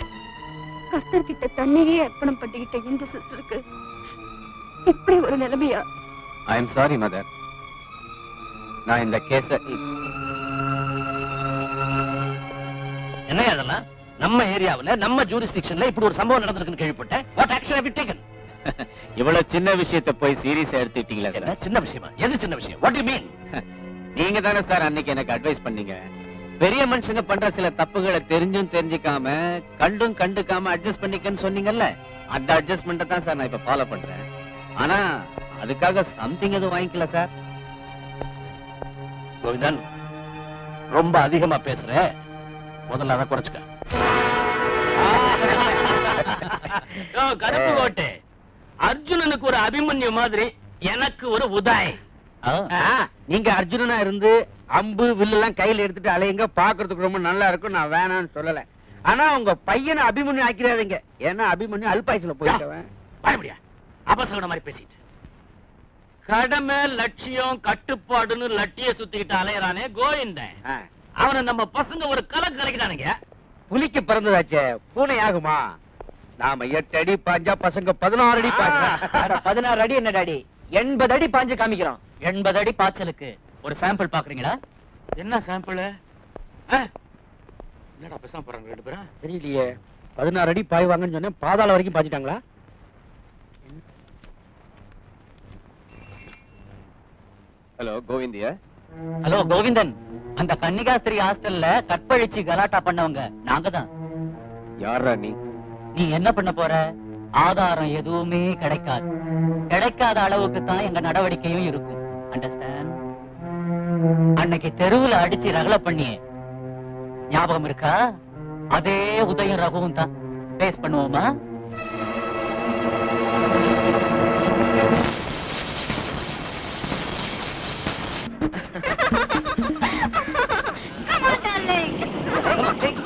கர்த்தர்கிட்ட தன்னையே அர்ப்பணம் பண்ணிக்கிட்ட இந்த சிஸ்டருக்கு இப்படி ஒரு நிலைமையா ஐ எம் சாரி மதர் நான் இந்த கேஸ என்ன அதெல்லாம் நம்ம ஏரியாவுல நம்ம ஜூரிஸ்டிக்ஷன்ல இப்படி ஒரு சம்பவம் நடந்திருக்குன்னு கேள்விப்பட்டேன் what action have you taken இவ்வளவு சின்ன விஷயத்தை போய் சீரியஸா எடுத்துட்டீங்களா என்ன சார் சின்ன விஷயமா எது சின்ன விஷயம் வாட் யூ மீன் நீங்க தானே சார் அன்னைக்கு எனக்கு அட்வைஸ் பண்ணீங்க பெரிய மனுஷங்க பண்ற சில தப்புகளை தெரிஞ்சும் தெரிஞ்சுக்காம கண்டும் கண்டுக்காம அட்ஜஸ்ட் பண்ணிக்கன்னு சொன்னீங்கல்ல அந்த அட்ஜஸ்ட்மெண்ட்டை தான் சார் நான் இப்ப ஃபாலோ பண்றேன் ஆனா அதுக்காக சம்திங் எதுவும் வாங்கிக்கல சார் கோவிந்தன் ரொம்ப அதிகமா பேசுற முதல்ல அதை குறைச்சுக்க யோ, கருப்பு கோட்டை அர்ஜுனனுக்கு ஒரு அபிமன்யு மாதிரி எனக்கு ஒரு உதாய் நீங்க அர்ஜுனனா இருந்து அம்பு வில் எல்லாம் கையில எடுத்துட்டு அலையுங்க பாக்குறதுக்கு ரொம்ப நல்லா இருக்கும் நான் வேணாம்னு சொல்லல ஆனா உங்க பையனை அபிமன்யு ஆக்கிறாதீங்க ஏன்னா அபிமன்யு அல்பாயுசுல போயிட்டவன் பயப்படியா அபசகன மாதிரி பேசிட்டு கடமை லட்சியம் கட்டுப்பாடுன்னு லட்டிய சுத்திக்கிட்டு அலையறானே கோவிந்தன் ஆ, அவனை நம்ம பசங்க ஒரு கலக்கு கலக்கிட்டானுங்க புலிக்கு பிறந்ததாச்சே பூனை ஆகுமா நாம எட்டு அடி பாஞ்சா பசங்க பதினாறு அடி பாஞ்சா பதினாறு அடி என்ன டாடி எண்பது அடி பாஞ்சு காமிக்கிறோம் எண்பது அடி பாய்ச்சலுக்கு ஒரு சாம்பிள் பாக்குறீங்களா என்ன சாம்பிள் என்னடா பேசாம போறாங்க ரெண்டு பேரும் தெரியலையே பதினாறு அடி பாய்வாங்கன்னு சொன்னேன் பாதாள வரைக்கும் பாஞ்சிட்டாங்களா ஹலோ கோவிந்தியா ஹலோ கோவிந்தன் அந்த கன்னிகாஸ்திரி ஹாஸ்டல்ல கற்பழிச்சு கலாட்டா பண்ணவங்க நாங்க தான் யாரா நீ நீ என்ன பண்ண போற ஆதாரம் எதுவுமே கிடைக்காது கிடைக்காத அளவுக்கு தான் எங்க நடவடிக்கையும் இருக்கும் அண்டர்ஸ்டாண்ட் அன்னைக்கு தெருவுல அடிச்சு ரகல பண்ணியே ஞாபகம் இருக்கா அதே உதயம் ரகுவும் தான் பேஸ் பண்ணுவோமா Come on, darling.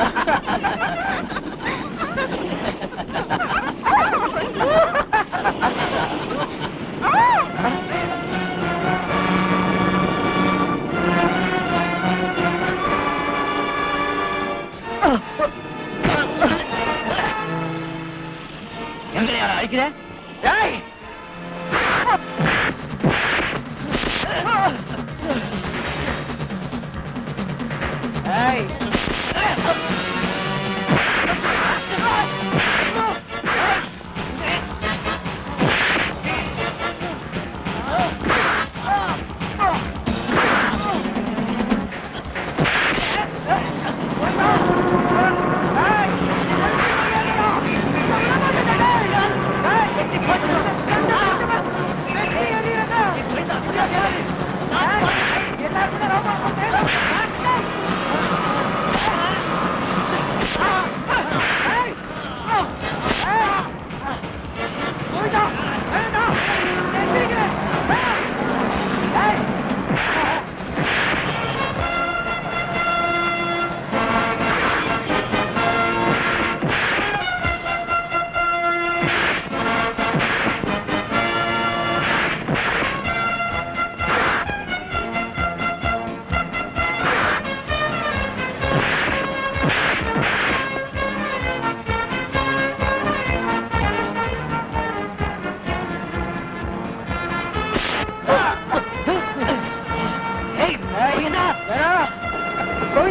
எங்க யார அழைக்கிற Oh!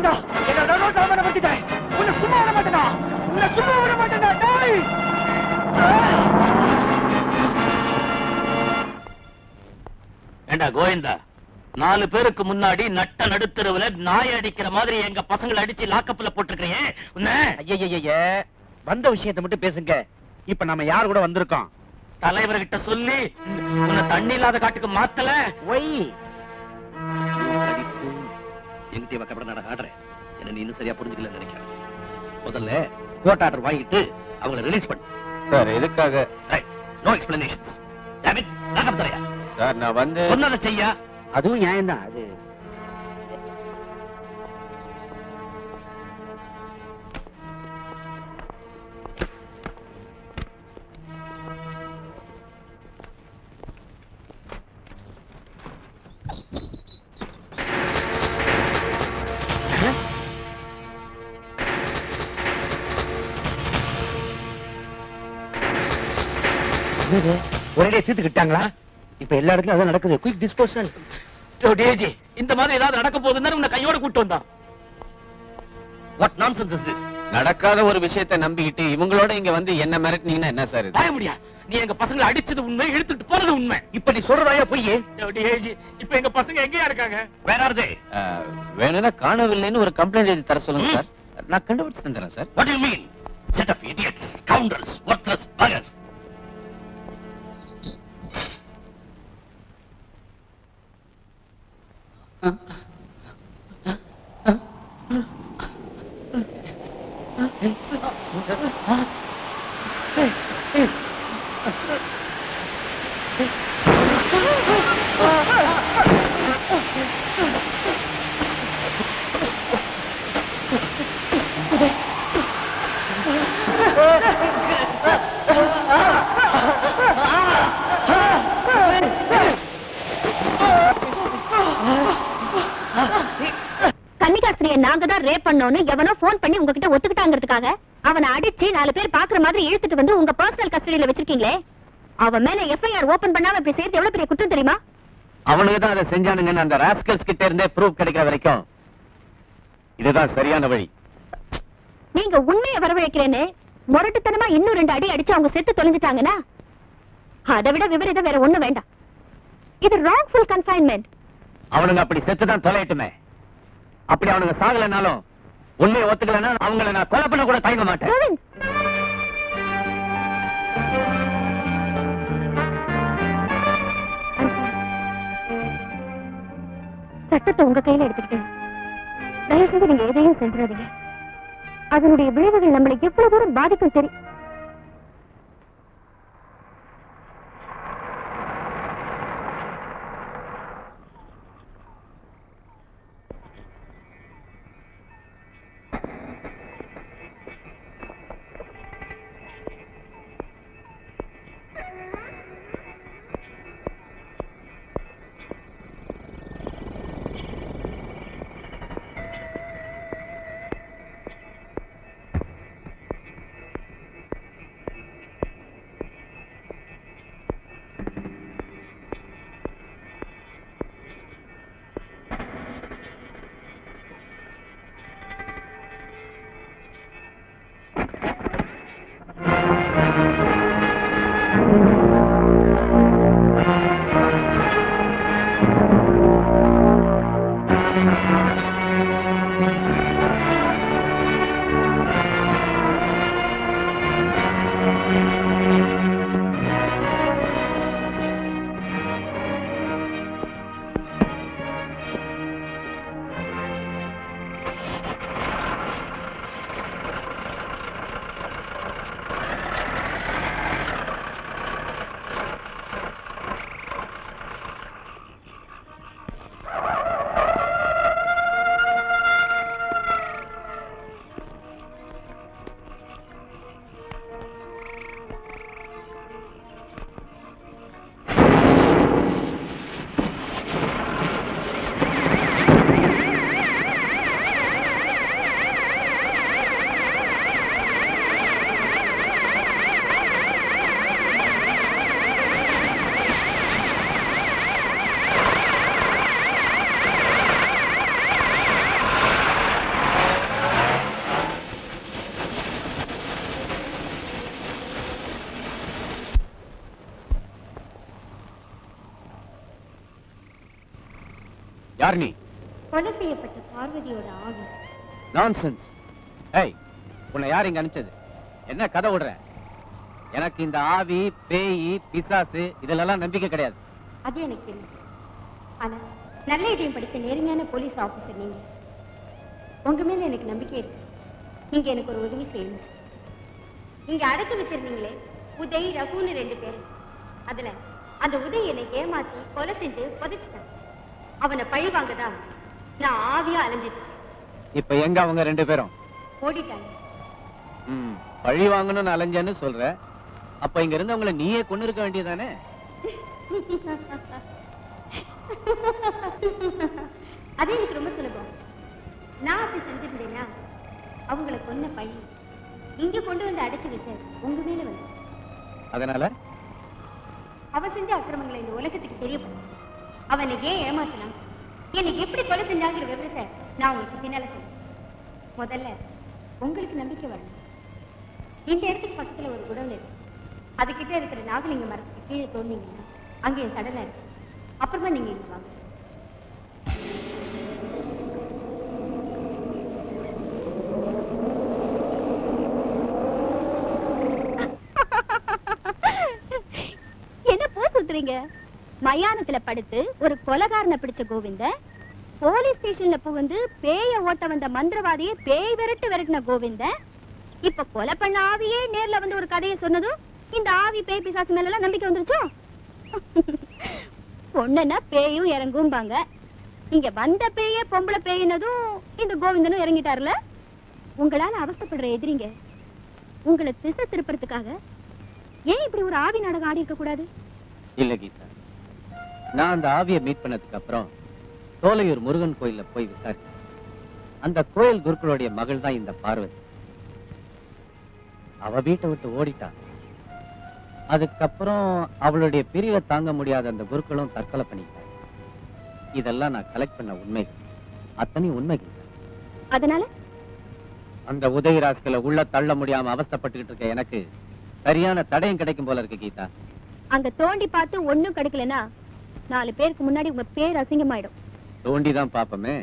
கோவிந்தா என்ன நடுரோட்ல அவமானப்படுத்திட்டேன் உன்னை சும்மா விட மாட்டேனா உன்னை சும்மா விட மாட்டேனா டேய் ஏண்டா கோவிந்தா நாலு பேருக்கு முன்னாடி நட்ட நடுத்தருவுல நாய் அடிக்கிற மாதிரி எங்க பசங்களை அடிச்சு லாக்கப்ல போட்டிருக்கிறியே உன்ன ஐயய்யய்ய வந்த விஷயத்தை மட்டும் பேசுங்க இப்ப நம்ம யார் கூட வந்திருக்கோம் தலைவர்கிட்ட சொல்லி உன்னை தண்ணி இல்லாத காட்டுக்கு மாத்தல ஒய் எங்கிட்ட இவ கபட நாடகம் ஆடுறேன் என்ன நீ இன்னும் சரியா புரிஞ்சுக்கல நினைக்கிறேன் முதல்ல கோர்ட் ஆர்டர் வாங்கிட்டு அவங்கள ரிலீஸ் பண்ணு சார் எதுக்காக நோ எக்ஸ்பிளனேஷன் டேமிட் லாக்கப் தரையா சார் நான் வந்து சொன்னதை செய்யா அதுவும் நியாயம்தான் அது என்னது? ஒரே தீர்த்துக்கிட்டாங்களா இப்ப எல்லா இடத்துலயும் அதான் நடக்குது குயிக் டிஸ்போசல் டேஜி இந்த மாதிரி ஏதாவது நடக்க போகுதுன்னு உன்னை கையோட கூட்டு வந்தான் வாட் நான்சென்ஸ் இஸ் திஸ் நடக்காத ஒரு விஷயத்தை நம்பிக்கிட்டு இவங்களோட இங்க வந்து என்ன மிரட்டினீங்கன்னா என்ன சார் இது வாய முடியா நீ எங்க பசங்களை அடிச்சது உண்மை இழுத்துட்டு போறது உண்மை இப்ப நீ சொல்றதாயா பொய் டேஜி இப்ப எங்க பசங்க எங்கயா இருக்காங்க வேற ஆர் அஹ், வேணும்னா காணவில்லைன்னு ஒரு கம்ப்ளைண்ட் எழுதி தர சொல்லுங்க சார் நான் கண்டுபிடிச்சு தந்துறேன் sir what you mean set of idiots scoundrels worthless buggers கன்னிகாஸ்திரிய நாங்க தான் ரேப் பண்ணோம்னு எவனோ போன் பண்ணி உங்ககிட்ட ஒத்துக்கிட்டாங்கிறதுக்காக அவனை அடிச்சு நாலு பேர் பாக்குற மாதிரி இழுத்துட்டு வந்து உங்க பர்சனல் கஸ்டடியில வச்சிருக்கீங்களே அவன் மேல எஃப்ஐஆர் ஓபன் பண்ணாம இப்படி செய்யறது எவ்வளவு பெரிய குற்றம் தெரியுமா அவனுக்கு தான் அதை செஞ்சானுங்கன்னு அந்த ராஸ்கல்ஸ் கிட்ட இருந்தே ப்ரூஃப் கிடைக்கிற வரைக்கும் இதுதான் சரியான வழி நீங்க உண்மையை வரவழைக்கிறேன்னு முரட்டுத்தனமா இன்னும் ரெண்டு அடி அடிச்சு அவங்க செத்து தொலைஞ்சிட்டாங்கன்னா அதை விட விபரீதம் வேற ஒண்ணு வேண்டாம் இது ராங்ஃபுல் கன்ஃபைன்மெண்ட் அவனுங்க அப்படி செத்துதான் தொலையட்டுமே அப்படி அவனுங்க சாகலைனாலும் உண்மையை ஒத்துக்கலைன்னா அவங்கள நான் கொலை பண்ண கூட தயங்க மாட்டேன் கோவிந்த் சட்டத்தை உங்க கையில எடுத்துக்கிட்டு தயவு செஞ்சு நீங்க எதையும் செஞ்சிடாதீங்க அதனுடைய விளைவுகள் நம்மளை எவ்வளவு தூரம் பாதிக்கும் தெரியும் யார் நீ கொலை செய்யப்பட்ட பார்வதியோட ஆவி நான்சென்ஸ் ஏய் உன்னை யார் இங்க அனுப்பிச்சது என்ன கதை விடுற எனக்கு இந்த ஆவி பேய் பிசாசு இதுலெல்லாம் நம்பிக்கை கிடையாது அது எனக்கு தெரியும் ஆனா நல்ல இதயம் படிச்ச நேர்மையான போலீஸ் ஆபீசர் நீங்க உங்க மேல எனக்கு நம்பிக்கை இருக்கு நீங்க எனக்கு ஒரு உதவி செய்யணும் நீங்க அடைச்சு வச்சிருந்தீங்களே உதய் ரகுன்னு ரெண்டு பேர் அதுல அந்த உதய் என்னை ஏமாத்தி கொலை செஞ்சு புதைச்சிட்டான் அவனை பழி வாங்கதான் நான் ஆவியா அலைஞ்சிட்டு இருக்கேன். இப்ப எங்க அவங்க ரெண்டு பேரும் ஓடிட்டாங்க ம், பழி வாங்கணும்னு அலைஞ்சேன்னு சொல்ற அப்ப இங்க இருந்தவங்களை நீயே கொண்டு இருக்க வேண்டியதானே அது எனக்கு ரொம்ப சுலபம் நான் அப்படி செஞ்சிருந்தேன்னா அவங்கள கொன்ன பழி இங்க கொண்டு வந்து அடைச்சு வச்ச உங்க மேல வந்து அதனால அவன் செஞ்ச அக்கிரமங்களை இந்த உலகத்துக்கு தெரியப்படும் அவனை ஏன் ஏமாத்தினான் என்னை எப்படி கொலை செஞ்சாங்கிற விவரத்தை நான் உங்களுக்கு பின்னால சொல்றேன் முதல்ல உங்களுக்கு நம்பிக்கை வரணும் இந்த இடத்துக்கு பக்கத்துல ஒரு குடோன் இருக்கு அதுகிட்ட இருக்கிற நாகலிங்க மரத்துக்கு கீழே தோண்டிங்கன்னா அங்க என் சடலம் இருக்கு அப்புறமா நீங்க இங்க வாங்க என்ன போ சுத்துறீங்க மயானத்துல படுத்து ஒரு கொலகாரனை பிடிச்ச கோவிந்த போலீஸ் ஸ்டேஷன்ல புகுந்து பேய ஓட்ட வந்த மந்திரவாதியை பேய் விரட்டு விரட்டின கோவிந்த இப்ப கொலை பண்ண ஆவியே நேர்ல வந்து ஒரு கதையை சொன்னதும் இந்த ஆவி பேய் பிசாசு மேல எல்லாம் நம்பிக்கை வந்துருச்சோ பொண்ணுன்னா பேயும் இறங்கும்பாங்க இங்க வந்த பேயே பொம்பளை பேயினதும் இந்த கோவிந்தனும் இறங்கிட்டாருல உங்களால அவஸ்தைப்படுற எதிரிங்க உங்களை திசை திருப்புறதுக்காக ஏன் இப்படி ஒரு ஆவி நாடகம் ஆடி இருக்க கூடாது இல்ல கீதா நான் அந்த ஆவியை மீட் பண்ணதுக்கு அப்புறம் சோலையூர் முருகன் கோயில்ல போய் விசாரிச்சேன் அந்த கோயில் குருக்களுடைய மகள் தான் இந்த பார்வதி அவ வீட்டை விட்டு ஓடிட்டா அதுக்கப்புறம் அவளுடைய பிரிவை தாங்க முடியாத அந்த குருக்களும் தற்கொலை பண்ணிட்டாங்க இதெல்லாம் நான் கலெக்ட் பண்ண உண்மை அத்தனை உண்மை கீதா அதனால அந்த உதயராஜ்களை உள்ள தள்ள முடியாம அவஸ்தைப்பட்டுக்கிட்டு இருக்க எனக்கு சரியான தடயம் கிடைக்கும் போல இருக்கு கீதா அங்க தோண்டி பார்த்து ஒண்ணும் கிடைக்கலனா நாலு பேருக்கு முன்னாடி உங்க பேர் அசிங்கமாயிடும் தோண்டி தான் பாப்போமே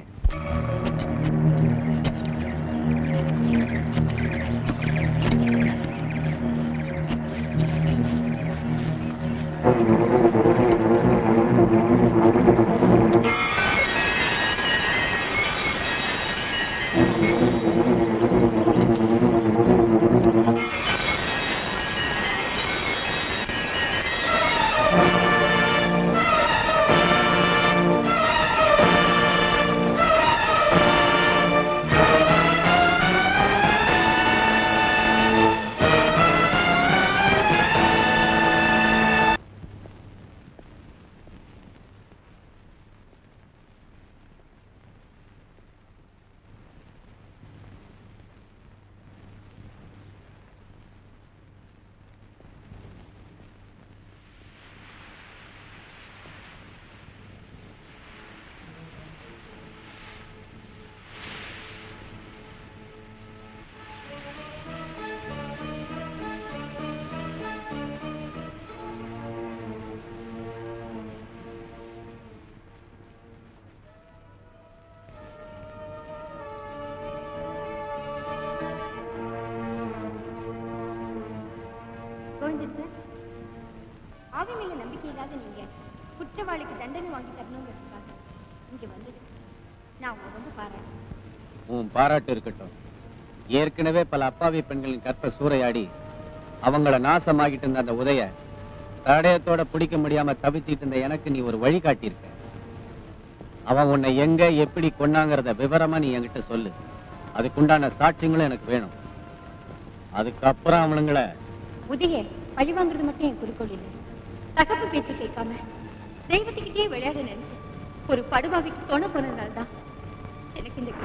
கோவிந்தன் சார் ஆவி மேல நம்பிக்கை இல்லாத நீங்க குற்றவாளிக்கு தண்டனை வாங்கி தரணுங்கிறதுக்காக இங்க வந்தது நான் உங்களை ரொம்ப பாராட்டுறேன் உன் பாராட்டு இருக்கட்டும் ஏற்கனவே பல அப்பாவி பெண்களின் கற்ப சூறையாடி அவங்கள நாசமாகிட்டு இருந்த அந்த உதய தடயத்தோட பிடிக்க முடியாம தவிச்சிட்டு இருந்த எனக்கு நீ ஒரு வழி காட்டியிருக்க அவன் உன்னை எங்க எப்படி கொன்னாங்கிறத விவரமா நீ என்கிட்ட சொல்லு அதுக்குண்டான சாட்சியங்களும் எனக்கு வேணும் அதுக்கப்புறம் அவனுங்கள உதய பழி வாங்குறது மட்டும் என் குறிக்கோள் இல்லை தகப்பு பேச்சு கேட்காம தெய்வத்துக்கிட்டே விளையாட நினைச்சு ஒரு படுபாவிக்கு துணை போனதுனால தான் எனக்கு இந்த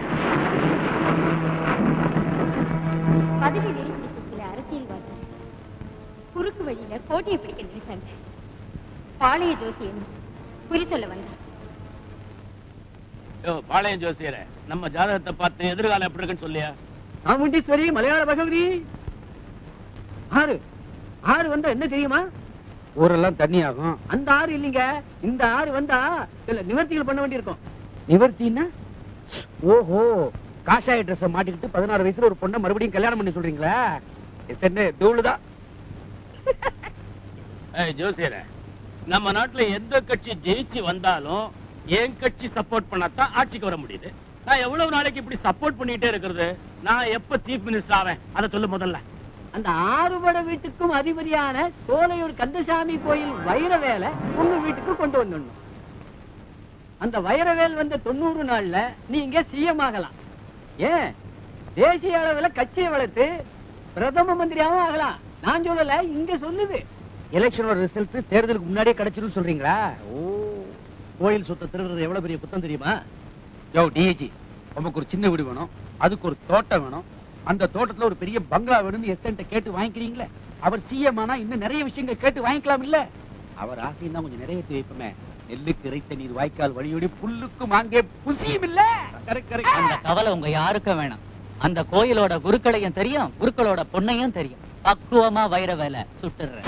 பதவி வெறி பிடிச்ச சில அரசியல்வாதி குறுக்கு வழியில கோட்டையை பிடிக்க நினைச்சாங்க பாளைய ஜோசியன் குறி சொல்ல வந்தான் யோ, பாளையம் ஜோசியர நம்ம ஜாதகத்தை பார்த்து எதிர்காலம் எப்படி இருக்குன்னு சொல்லியா சாமுண்டீஸ்வரி மலையாள பகவதி ஆறு ஆறு வந்தா என்ன தெரியுமா ஊரெல்லாம் தண்ணி ஆகும் அந்த ஆறு இல்லைங்க இந்த ஆறு வந்தா சில நிவர்த்திகள் பண்ண வேண்டியிருக்கும் நிவர்த்தின்னா ஓஹோ காஷாய ட்ரெஸ் மாட்டிக்கிட்டு பதினாறு வயசுல ஒரு பொண்ணை மறுபடியும் கல்யாணம் பண்ணி சொல்றீங்களா என்ன தூளுதான் ஏய், ஜோசியரே நம்ம நாட்டுல எந்த கட்சி ஜெயிச்சு வந்தாலும் என் கட்சி சப்போர்ட் பண்ணாதான் ஆட்சிக்கு வர முடியுது நான் எவ்வளவு நாளைக்கு இப்படி சப்போர்ட் பண்ணிட்டே இருக்கிறது நான் எப்ப சீஃப் மினிஸ்டர் ஆவேன் அதை சொல்லு முதல்ல அந்த ஆறுபட வீட்டுக்கும் அதிபதியான சோலையூர் கந்தசாமி கோயில் வைரவேலை உங்க வீட்டுக்கு கொண்டு வந்துடணும் அந்த வைரவேல் வந்த தொண்ணூறு நாள்ல நீங்க சிஎம் ஆகலாம் ஏன் தேசிய அளவுல கட்சியை வளர்த்து பிரதம மந்திரியாவும் ஆகலாம் நான் சொல்லல இங்க சொல்லுது எலெக்ஷனோட ரிசல்ட் தேர்தலுக்கு முன்னாடியே கிடைச்சிடும் சொல்றீங்களா ஓ கோயில் சொத்தை திருடுறது எவ்வளவு பெரிய குத்தம் தெரியுமா யோ டிஏஜி உமக்கு ஒரு சின்ன வீடு வேணும் அதுக்கு ஒரு தோட்டம் வேணும் அந்த தோட்டத்துல ஒரு பெரிய பங்களா வேணும்னு எஸ்டன்ட்ட கேட்டு வாங்கிக்கிறீங்களே அவர் சிஎம் ஆனா இன்னும் நிறைய விஷயங்கள் கேட்டு வாங்கிக்கலாம் இல்ல அவர் ஆசையும் தான் கொஞ்சம் நிறைவேற்றி வைப்போமே நெல்லுக்கு இறைத்த நீர் வாய்க்கால் வழியோடி புல்லுக்கு மாங்கே புசியும் இல்ல கரெக்ட் அந்த கரெக்ட் கவலை உங்க யாருக்கும் வேணாம் அந்த கோயிலோட குருக்களையும் தெரியும் குருக்களோட பொண்ணையும் தெரியும் பக்குவமா வைர வேலை சுட்டுறேன்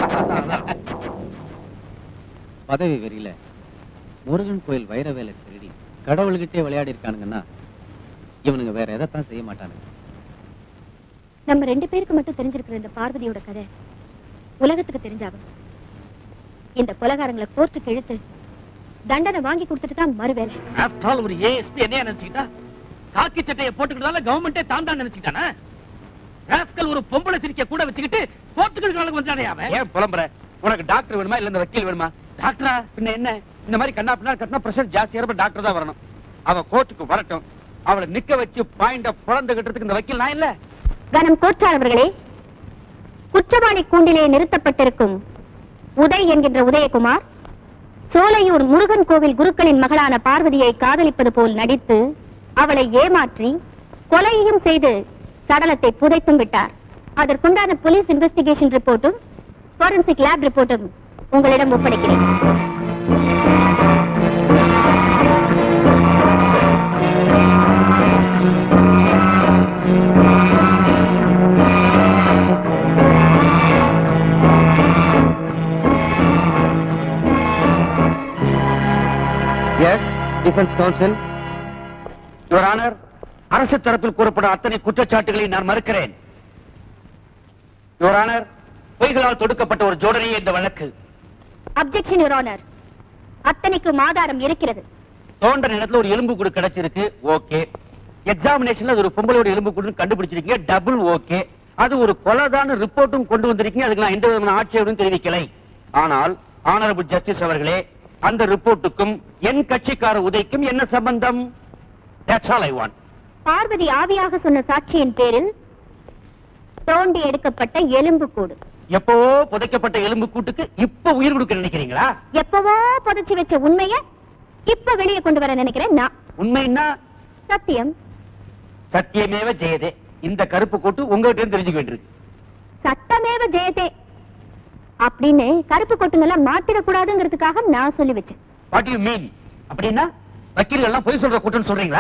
பதவி வெறியில முருகன் கோயில் வைர வேலை திருடி கடவுள்கிட்டே விளையாடி இருக்கானுங்கன்னா இவனுங்க வேற எதைத்தான் செய்ய மாட்டானுங்க நம்ம ரெண்டு பேருக்கு மட்டும் தெரிஞ்சிருக்கிற இந்த பார்வதியோட கதை உலகத்துக்கு தெரிஞ்சாகும் இந்த கொலகாரங்களை கோர்ட்டுக்கு இழுத்து தண்டனை வாங்கி கொடுத்துட்டு தான் மறுவேலை ஆஃப்டர் ஆல் ஒரு ஏஎஸ்பி என்ன நினைச்சுக்கிட்டா காக்கி சட்டையை போட்டுக்கிட்டதால கவர்மெண்டே தான் தான் நினைச்சுக்கிட்டானா ராஸ்கல் ஒரு பொம்பளை சிரிக்க கூட வச்சுக்கிட்டு கோர்ட்டுக்கு வந்தானே அவன் ஏன் புலம்புற உனக்கு டாக்டர் வேணுமா இல்ல இந்த வக்கீல் வேணுமா டாக்டரா பின்ன என்ன இந்த மாதிரி கண்ணா பின்னா கட்டினா பிரஷர் ஜாஸ்தியா இருப்ப டாக்டர் தான் வரணும் அவ கோர்ட்டுக்கு வரட்டும் அவளை நிக்க வச்சு பாயிண்ட புலந்து கட்டுறதுக்கு இந்த வக்கீல் நான் இல்ல கனம் கோற்றாளர்களே குற்றவாளி கூண்டிலே நிறுத்தப்பட்டிருக்கும் உதய் என்கின்ற உதயகுமார் சோலையூர் முருகன் கோவில் குருக்களின் மகளான பார்வதியை காதலிப்பது போல் நடித்து அவளை ஏமாற்றி கொலையையும் செய்து சடலத்தை புதைத்தும் விட்டார் அதற்குண்டான போலீஸ் இன்வெஸ்டிகேஷன் ரிப்போர்ட்டும் forensic லேப் ரிப்போர்ட்டும் உங்களிடம் ஒப்படைக்கிறேன் yes defence counsel your honour அரசு தரப்பில் கூறப்படும் அத்தனை குற்றச்சாட்டுகளை நான் மறுக்கிறேன் யுவர் ஆனர் பொய்களால் தொடுக்கப்பட்ட ஒரு ஜோடனையே இந்த வழக்கு அப்ஜெக்ஷன் யுவர் ஆனர் அத்தனைக்கும் ஆதாரம் இருக்கிறது தோன்ற இடத்துல ஒரு எலும்பு கூடு கிடைச்சிருக்கு ஓகே எக்ஸாமினேஷன்ல அது ஒரு பொம்பளோட எலும்பு கூடுன்னு கண்டுபிடிச்சிருக்கீங்க டபுள் ஓகே அது ஒரு கொலைதான ரிப்போர்ட்டும் கொண்டு வந்திருக்கீங்க அதுக்கு நான் எந்த விதமான ஆட்சேபனும் தெரிவிக்கலை ஆனால் ஆனரபிள் ஜஸ்டிஸ் அவர்களே அந்த ரிப்போர்ட்டுக்கும் என் கட்சிக்கார உதைக்கும் என்ன சம்பந்தம் That's all I want. Parvati ஆவியாக சொன்ன சாட்சியின் பேரில் தோண்டி எடுக்கப்பட்ட எலும்பு கூடு எப்பவோ புதைக்கப்பட்ட எலும்பு கூட்டுக்கு இப்ப உயிர் கொடுக்க நினைக்கிறீங்களா எப்பவோ புதைச்சு வச்ச உண்மைய இப்ப வெளியே கொண்டு வர நினைக்கிறேன் நான் உண்மைன்னா சத்தியம் சத்தியமேவ ஜெயதே இந்த கருப்பு கோட்டு உங்ககிட்ட இருந்து தெரிஞ்சுக்க வேண்டியிருக்கு சட்டமேவ ஜெயதே அப்படின்னு கருப்பு கொட்டுங்கெல்லாம் மாத்திரக்கூடாதுங்கிறதுக்காக நான் சொல்லி வச்சேன் வாட் யூ மீன் அப்படின்னா வக்கீல்கள் எல்லாம் பொய் சொல்ற கூட்டம்னு சொல்றீங்களா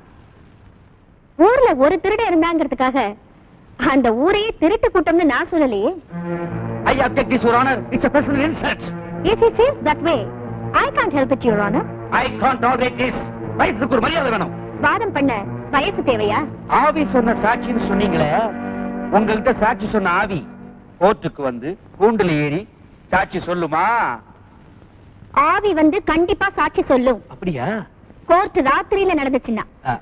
ஊர்ல ஒரு திருட இருந்தாங்கிறதுக்காக அந்த ஊரையே திருட்டு கூட்டம்னு நான் சொல்லலையே I object this your honour it's a personal insult If it is that way, I can't help it, Your Honor. I can't tolerate this வயசுக்கு ஒரு மரியாதை வேணும் வாதம் பண்ண வயசு தேவையா ஆவி சொன்ன சாட்சின்னு சொன்னீங்களே உங்கள்கிட்ட சாட்சி சொன்ன ஆவி கோர்ட்டுக்கு வந்து கூண்டுல ஏறி சாட்சி சொல்லுமா ஆவி வந்து கண்டிப்பா சாட்சி சொல்லும் அப்படியா கோர்ட் ராத்திரியில நடந்துச்சுன்னா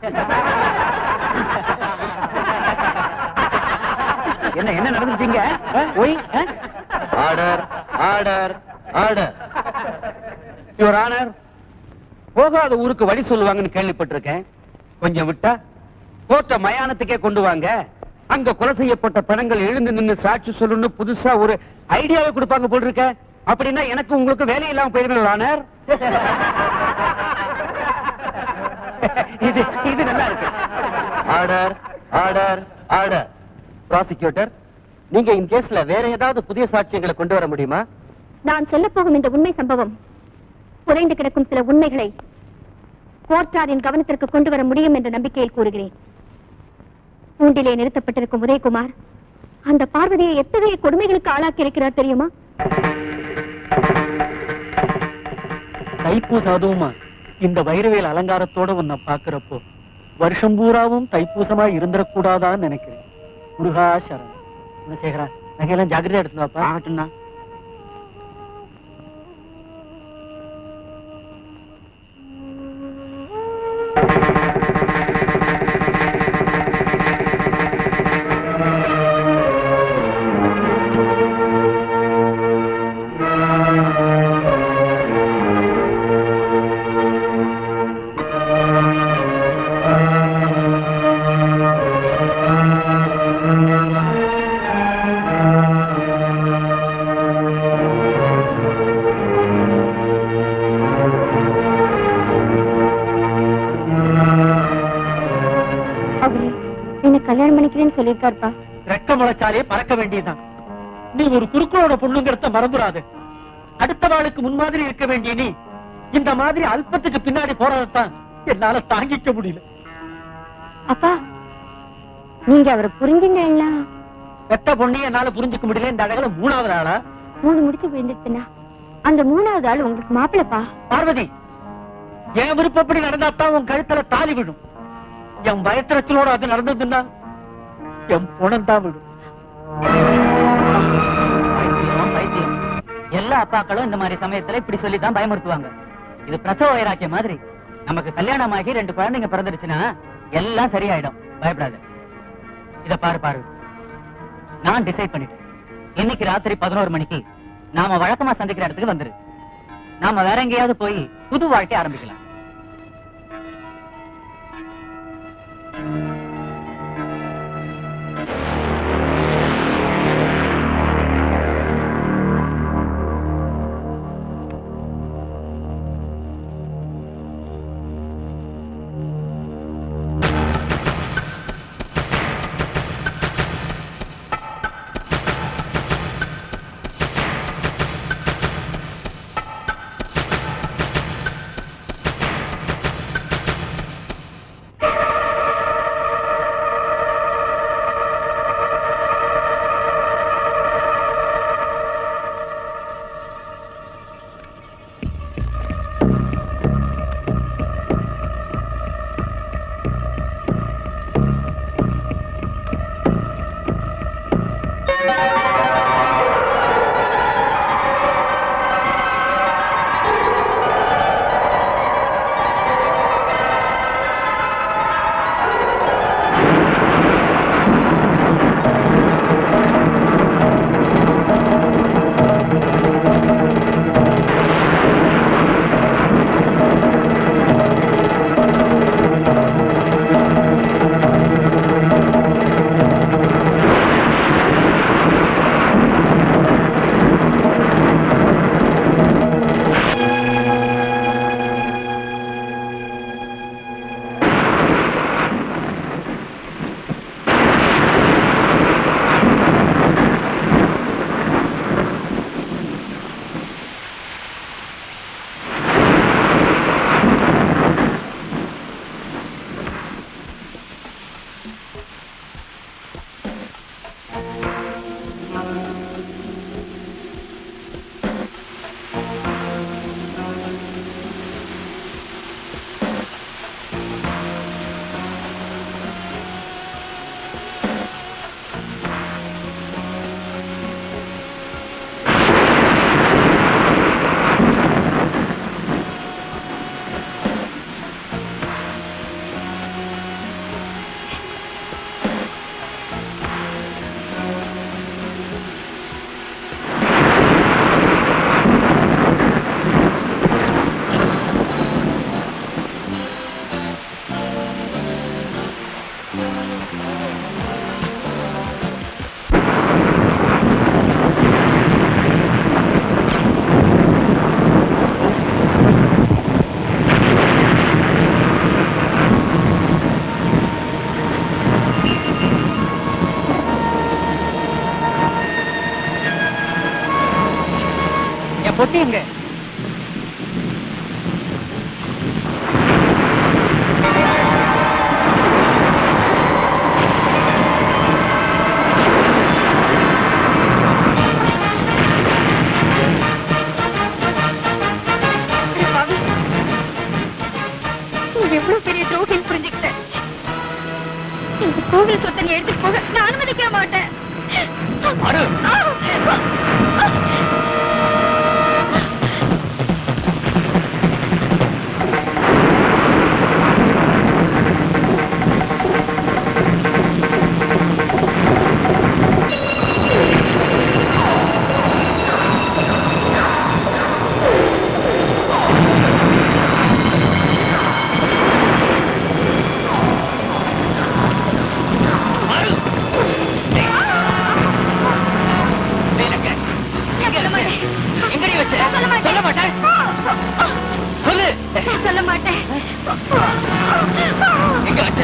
என்ன என்ன நடந்துச்சீங்க why order order order your honour போகாத ஊருக்கு வழி சொல்லுவாங்கன்னு கேள்விப்பட்டிருக்கேன் கொஞ்சம் விட்டா கோர்ட்ட மயானத்துக்கே கொண்டு வாங்க அங்க கொலை செய்யப்பட்ட பணங்கள் எழுந்து நின்னு சாட்சி சொல்லணும்னு புதுசா ஒரு ஐடியாவை கொடுப்பாங்க போல் இருக்க அப்படின்னா எனக்கு உங்களுக்கு வேலை இல்லாம போயிருங்க ஆனர் இது இது நல்லா இருக்கு ஆர்டர் ஆர்டர் ஆர்டர் ப்ராசிக்யூட்டர் நீங்க இந்த கேஸ்ல வேற ஏதாவது புதிய சாட்சியங்களை கொண்டு வர முடியுமா நான் சொல்லப் போகும் இந்த உண்மை சம்பவம் புதைந்து கிடக்கும் சில உண்மைகளை கோர்ட்டாரின் கவனத்திற்கு கொண்டு வர முடியும் என்ற நம்பிக்கையில் கூறுகிறேன் கூண்டிலே நிறுத்தப்பட்டிருக்கும் உதயகுமார் அந்த பார்வதியை எத்தகைய கொடுமைகளுக்கு ஆளாக்கி இருக்கிறார் தெரியுமா தைப்பூச அதுவுமா இந்த வைரவேல் அலங்காரத்தோட உன்னை பாக்குறப்போ வருஷம் பூராவும் தைப்பூசமா இருந்துடக்கூடாதான்னு நினைக்கிறேன் முருகா சரணம் குணசேகரா நகையெல்லாம் ஜாக்கிரதையா எடுத்து வாப்பா ஆகட்டும்ண்ணா அவரு என்ன கல்யாணம் பண்ணிக்கிறேன்னு சொல்லியிருக்காருப்பா ரெக்க முளைச்சாலே பறக்க வேண்டியதுதான் நீ ஒரு குறுக்களோட பொண்ணுங்கிறத மறந்துடாது அடுத்த நாளுக்கு முன்மாதிரி இருக்க வேண்டிய நீ இந்த மாதிரி அல்பத்துக்கு பின்னாடி போறதைத்தான் என்னால தாங்கிக்க முடியல அப்பா நீங்க அவரை புரிஞ்சுங்களா பெத்த பொண்ணு என்னால புரிஞ்சுக்க முடியல இந்த அழகுல மூணாவது ஆளா மூணு முடிச்சு விழுந்துச்சுன்னா அந்த மூணாவது ஆள் உங்களுக்கு மாப்பிளப்பா பார்வதி என் விருப்பப்படி நடந்தாத்தான் உன் கழுத்துல தாலி விடும் என் பயத்திரச்சலோட அது நடந்ததுன்னா என் புணம் தான் விடும் பைத்தியம், பைத்தியம் எல்லா அப்பாக்களும் இந்த மாதிரி சமயத்துல இப்படி சொல்லி தான் பயமுறுத்துவாங்க இது பிரசவ வைராக்கிய மாதிரி நமக்கு கல்யாணம் ஆகி ரெண்டு குழந்தைங்க பிறந்துருச்சுன்னா எல்லாம் சரியாயிடும் பயப்படாத இத பாரு பாரு நான் டிசைட் பண்ணிட்டேன் இன்னைக்கு ராத்திரி பதினோரு மணிக்கு நாம வழக்கமா சந்திக்கிற இடத்துக்கு வந்துரு நாம வேற எங்கேயாவது போய் புது வாழ்க்கை ஆரம்பிக்கலாம் என் பொட்டி எங்க கோவில் சொத்தை நீ எடுத்துட்டு போக நான் அனுமதிக்க மாட்டேன் எங்கடி வச்ச சொல்ல மாட்டேன் சொல்லு சொல்ல மாட்டேன் எங்க வச்ச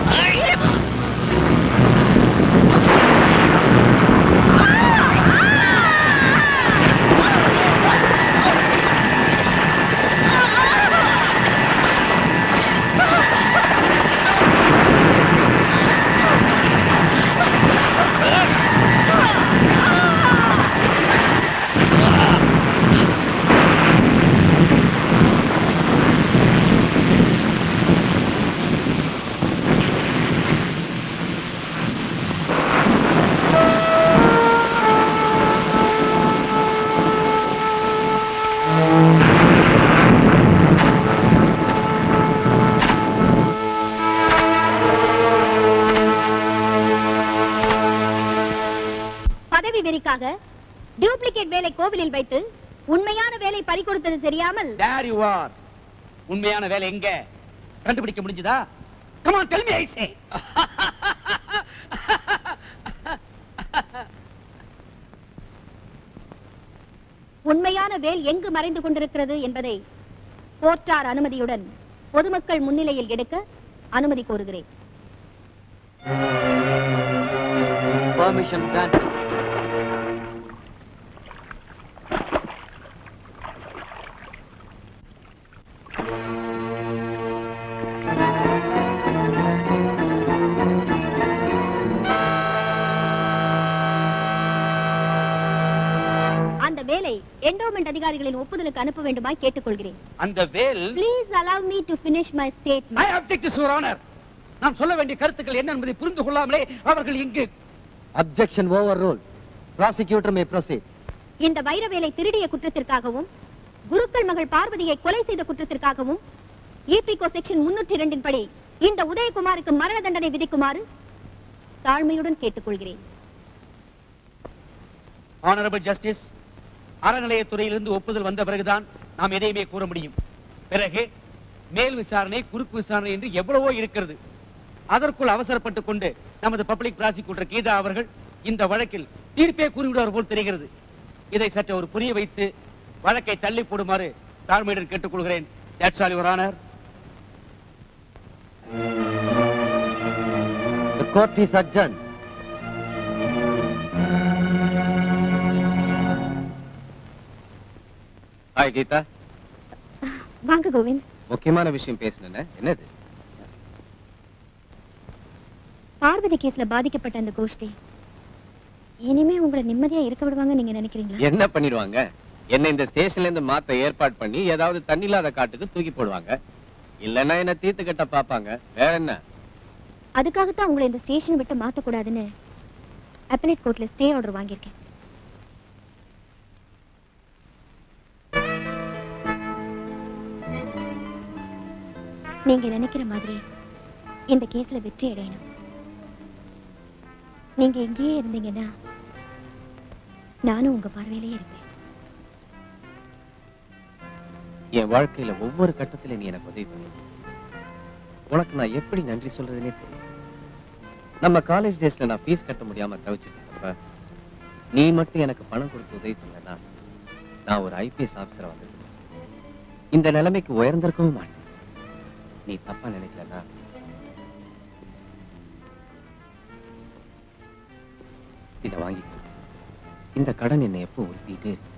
பதவி வெறிக்காக டூப்ளிகேட் வேலை கோவிலில் வைத்து உண்மையான வேலை பறி கொடுத்தது தெரியாமல் There you are. உண்மையான வேலை எங்க கண்டுபிடிக்க முடிஞ்சதா Come on, tell me, I say. உண்மையான வேல் எங்கு மறைந்து கொண்டிருக்கிறது என்பதை போற்றார் அனுமதியுடன் பொதுமக்கள் முன்னிலையில் எடுக்க அனுமதி கோருகிறேன் Permission granted. அந்த வேலை என்டோமெண்ட் அதிகாரிகளின் ஒப்புதலுக்கு அனுப்ப வேண்டுமாய் கேட்டுக்கொள்கிறேன் அந்த வேல் please allow me to finish my statement I object to your honor. நான் சொல்ல வேண்டிய கருத்துக்கள் என்ன என்பதை புரிந்து கொள்ளாமலே அவர்கள் இங்கு Objection overruled. Prosecutor may proceed. இந்த வைர வேலை திருடிய குற்றத்திற்காகவும் குருக்கள் மகள் பார்வதியை கொலை செய்த குற்றத்திற்காகவும் இபிகோ செக்ஷன் முன்னூற்றி இரண்டின் படி இந்த உதயகுமாருக்கு மரண தண்டனை விதிக்குமாறு தாழ்மையுடன் கேட்டுக்கொள்கிறேன் ஆனரபிள் ஜஸ்டிஸ் அறநிலையத்துறையிலிருந்து ஒப்புதல் வந்த பிறகுதான் நாம் எதையுமே கூற முடியும் பிறகு மேல் விசாரணை குறுக்கு விசாரணை என்று எவ்வளவோ இருக்கிறது அதற்குள் அவசரப்பட்டுக் கொண்டு நமது பப்ளிக் ப்ராசிக்யூட்டர் கீதா அவர்கள் இந்த வழக்கில் தீர்ப்பே கூறிவிடுவார் போல் தெரிகிறது இதை சற்று ஒரு புரிய வைத்து வழக்கை தள்ளி போடுமாறு தாழ்மையுடன் கேட்டுக்கொள்கிறேன் That's all, Your Honor. The court is adjourned. ஹாய் கீதா வாங்க கோவிந்த் முக்கியமான விஷயம் பேசணுன்னு என்னது பார்வதி கேஸ்ல பாதிக்கப்பட்ட அந்த கோஷ்டி இனிமே உங்களை நிம்மதியா இருக்க விடுவாங்க நீங்க நினைக்கிறீங்களா என்ன பண்ணிடுவாங்க என்ன இந்த ஸ்டேஷன்ல இருந்து மாத்த ஏற்பாடு பண்ணி ஏதாவது தண்ணி இல்லாத காட்டுக்கு தூக்கி போடுவாங்க இல்லன்னா என்ன தீர்த்து கட்ட பாப்பாங்க வேற என்ன அதுக்காகத்தான் உங்களை இந்த ஸ்டேஷன் விட்டு மாத்த கூடாதுன்னு அப்பலேட் கோர்ட்ல ஸ்டே ஆர்டர் வாங்கியிருக்கேன் நீங்க நினைக்கிற மாதிரி இந்த கேஸ்ல வெற்றி அடையணும் நீங்க எங்கேயே இருந்தீங்கன்னா நானும் உங்க பார்வையிலேயே இருப்பேன் என் வாழ்க்கையில ஒவ்வொரு கட்டத்துல நீ எனக்கு உதவி பண்ணி உனக்கு நான் எப்படி நன்றி சொல்றதுனே தெரியல நம்ம காலேஜ் டேஸ்ல நான் ஃபீஸ் கட்ட முடியாம தவிச்சிட்டு இருக்கப்ப நீ மட்டும் எனக்கு பணம் கொடுத்து உதவி பண்ணனா நான் ஒரு ஐபிஎஸ் ஆபீசரா வந்திருக்கேன் இந்த நிலைமைக்கு உயர்ந்திருக்கவும் மாட்டேன் நீ தப்பா நினைக்கலனா இத வாங்கி கொடு. இந்த கடன் என்னை எப்போ உறுத்திட்டே இருக்கு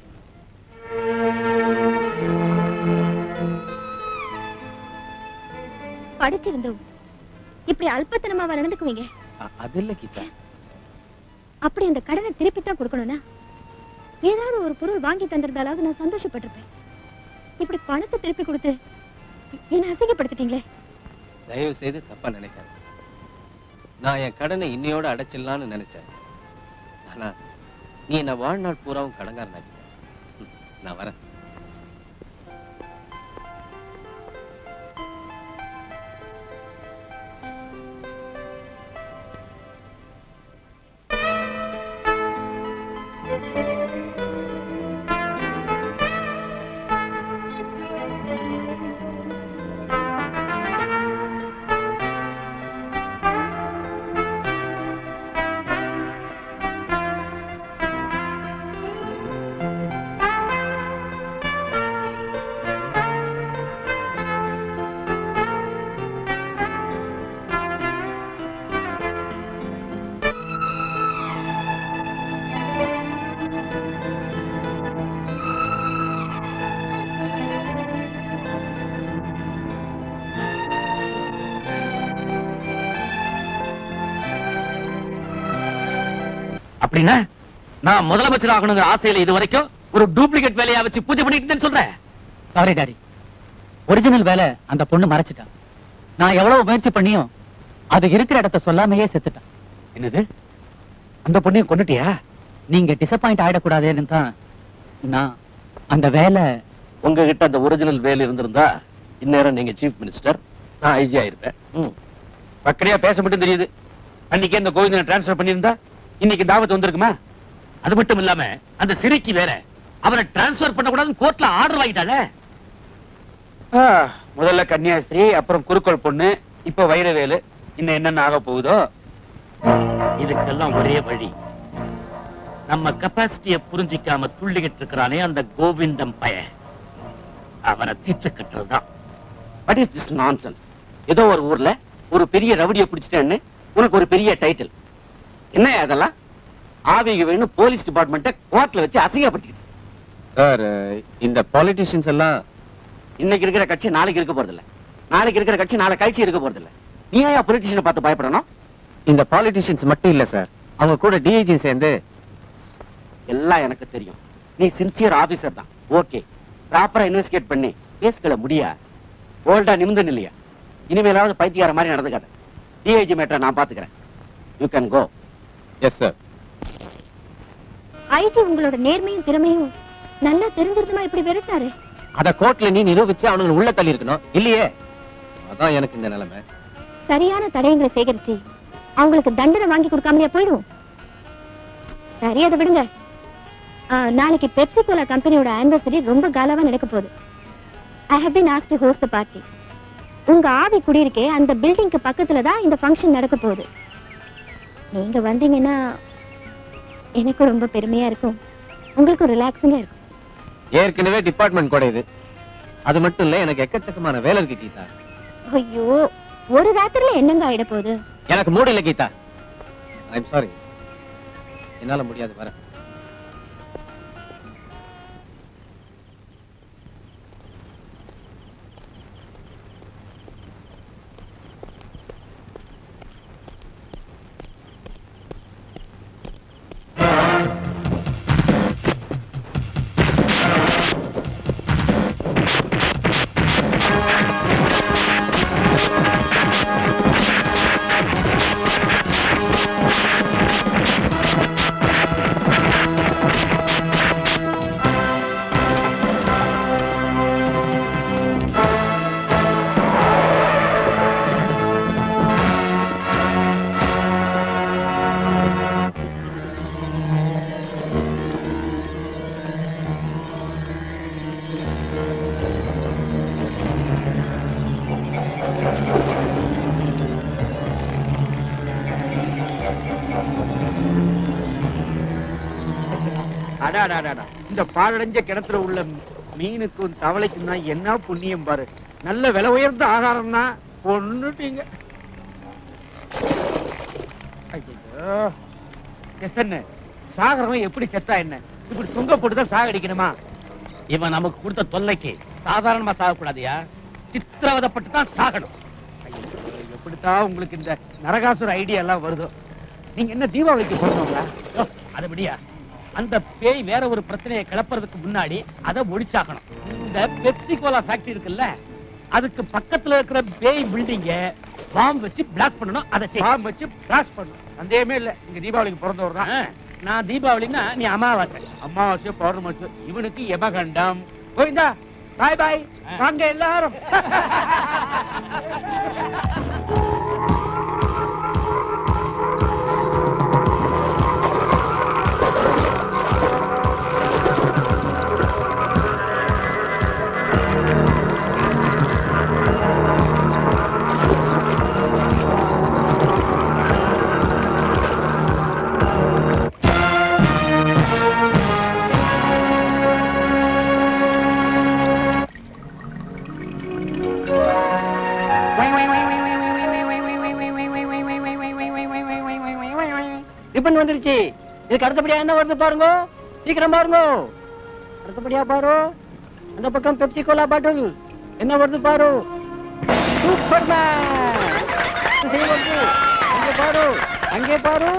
படிச்சிருந்தோம் இப்படி அல்பத்தனமாவா நடந்துக்குவீங்க அ- அது இல்ல கீதா அப்படி அந்த கடனை திருப்பி தான் கொடுக்கணும்னா ஏதாவது ஒரு பொருள் வாங்கி தந்திருந்தாலாவது நான் சந்தோஷப்பட்டிருப்பேன் இப்படி பணத்தை திருப்பி கொடுத்து என்ன அசிங்கப்படுத்திட்டீங்களே தயவு செய்து தப்பா நினைக்காத நான் என் கடனை இன்னையோட அடைச்சிடலாம்னு நினைச்சேன் ஆனா நீ என்ன வாழ்நாள் பூராவும் கடங்காரனாக்கிட்ட ம், நான் வரேன் அப்படின்னா நான் முதலமைச்சர் ஆகணுங்கிற ஆசையில இது வரைக்கும் ஒரு டூப்ளிகேட் வேலையா வச்சு பூஜை பண்ணிட்டு இருந்தேன்னு சொல்றேன் சாரி டாடி ஒரிஜினல் வேலை அந்த பொண்ணு மறைச்சிட்டான் நான் எவ்வளவு முயற்சி பண்ணியும் அது இருக்கிற இடத்த சொல்லாமையே செத்துட்டான் என்னது அந்த பொண்ணையும் கொண்டுட்டியா நீங்க டிசப்பாயிண்ட் ஆயிடக்கூடாதுன்னு தான் நான் அந்த வேலை உங்ககிட்ட அந்த ஒரிஜினல் வேலை இருந்திருந்தா இந்நேரம் நீங்க சீஃப் மினிஸ்டர் நான் ஐஜி ஆயிருப்பேன் ம். பக்கரையா பேச மட்டும் தெரியுது அன்னைக்கு அந்த கோவிந்தனை டிரான்ஸ்பர் பண்ணியிருந்தா இன்னைக்கு தாவத் வந்திருக்குமா அது மட்டும் இல்லாம அந்த சிறைக்கு வேற அவரை டிரான்ஸ்பர் பண்ணக்கூடாதுன்னு கோர்ட்ல ஆர்டர் வாங்கிட்டாள முதல்ல கன்னியாஸ்திரி அப்புறம் குறுக்கோள் பொண்ணு இப்ப வைரவேலு இன்னும் என்னென்ன ஆக போகுதோ இதுக்கெல்லாம் ஒரே வழி நம்ம கெப்பாசிட்டிய புரிஞ்சிக்காம துள்ளிக்கிட்டு இருக்கிறானே அந்த கோவிந்தம் பய அவனை தீர்த்து கட்டுறதுதான் வாட் இஸ் திஸ் நான்சென்ஸ் ஏதோ ஒரு ஊர்ல ஒரு பெரிய ரவுடியை பிடிச்சிட்டேன்னு உனக்கு ஒரு பெரிய டைட்டில் என்ன அதெல்லாம் ஆவிக வேணும் போலீஸ் டிபார்ட்மெண்ட்டை கோர்ட்ல வச்சு அசிங்கப்படுத்திக்கிட்டு சார் இந்த பாலிட்டிஷியன்ஸ் எல்லாம் இன்னைக்கு இருக்கிற கட்சி நாளைக்கு இருக்க போறது இல்ல நாளைக்கு இருக்கிற கட்சி நாளை கழிச்சு இருக்க போறது இல்ல நீ ஏன் பொலிட்டிஷியனை பார்த்து பயப்படணும் இந்த பாலிட்டிஷியன்ஸ் மட்டும் இல்ல சார் அவங்க கூட டிஐஜி சேர்ந்து எல்லாம் எனக்கு தெரியும் நீ சின்சியர் ஆபீசர் தான் ஓகே ப்ராப்பரா இன்வெஸ்டிகேட் பண்ணி கேஸ்களை முடியா ஓல்டா நிமிந்து இல்லையா இனிமேலாவது பைத்தியார மாதிரி நடந்துக்காத டிஐஜி மேட்டரை நான் பாத்துக்கிறேன் you can go yes sir IG உங்களோட நேர்மையும் திறமையும் நல்லா தெரிஞ்சிருந்துமா இப்படி விரட்டாரு அத கோர்ட்ல நீ நிரூபிச்சு அவனுங்க உள்ள தள்ளி இருக்கணும் இல்லையே அதான் எனக்கு இந்த நிலைமை சரியான தடயங்களை சேகரிச்சு அவங்களுக்கு தண்டனை வாங்கி கொடுக்காமலே போயிடுவோம் சரி அதை விடுங்க ஆ, நாளைக்கு பெப்சி கோலா கம்பெனியோட ஆனிவர்சரி ரொம்ப காலாவா நடக்க போகுது I have been asked to host the party உங்க ஆவி குடியிருக்கே அந்த பில்டிங்க்கு பக்கத்துல தான் இந்த ஃபங்க்ஷன் நடக்க போகுது நீங்க வந்தீங்கன்னா எனக்கு ரொம்ப பெருமையா இருக்கும் உங்களுக்கும் ரிலாக்ஸிங்கா இருக்கும் ஏற்கனவே டிபார்ட்மெண்ட் கூட இது அது மட்டும் இல்ல எனக்கு எக்கச்சக்கமான வேலை இருக்கு கீதா ஐயோ ஒரு ராத்திரில என்னங்க ஆயிட போகுது எனக்கு மூடு இல்ல கீதா ஐம் சாரி என்னால முடியாது வர அடாடாடாடா இந்த பாழடைஞ்ச கிணத்துல உள்ள மீனுக்கும் தவளைக்கும் தான் என்ன புண்ணியம் பாரு நல்ல விலை உயர்ந்த ஆகாரம் தான் பொண்ணுட்டீங்க ஐயோ எசன்னு சாகரவன் எப்படி செத்தா என்ன இப்படி சுங்க போட்டுதான் சாகடிக்கணுமா இவன் நமக்கு கொடுத்த தொல்லைக்கு சாதாரணமா சாகக்கூடாதியா சித்திரவதப்பட்டு தான் சாகணும் ஐயோ, எப்படித்தான் உங்களுக்கு இந்த நரகாசுர ஐடியா எல்லாம் வருதோ நீங்க என்ன தீபாவளிக்கு போடுறவங்களா யோ, அது விடியா அந்த பேய் வேற ஒரு பிரச்சனையை கிளப்புறதுக்கு முன்னாடி அதை முடிச்சாக்கணும் இந்த பெப்சி கோலா ஃபேக்டரி இருக்குல்ல அதுக்கு பக்கத்துல இருக்கிற பேய் பில்டிங்க பாம்பு வச்சு பிளாக் பண்ணணும் அதை பாம்பு வச்சு பிளாக் பண்ணணும் சந்தேகமே இல்ல இங்க தீபாவளிக்கு பிறந்தவர் தான் நான் தீபாவளின்னா நீ அமாவாசை அமாவாசை பௌர்ணமாசை இவனுக்கு யமகண்டம் கோவிந்தா பாய் பாய் வாங்க எல்லாரும் ரிப்பன் வந்துருச்சு இதுக்கு அடுத்தபடியா என்ன வருது பாருங்க சீக்கிரம் பாருங்க அடுத்தபடியா பாரு அந்த பக்கம் பெப்சி கோலா பாட்டில் என்ன வருது பாரு சூப்பர்மேன் செய்ய வருது அங்கே பாரு அங்கே பாரு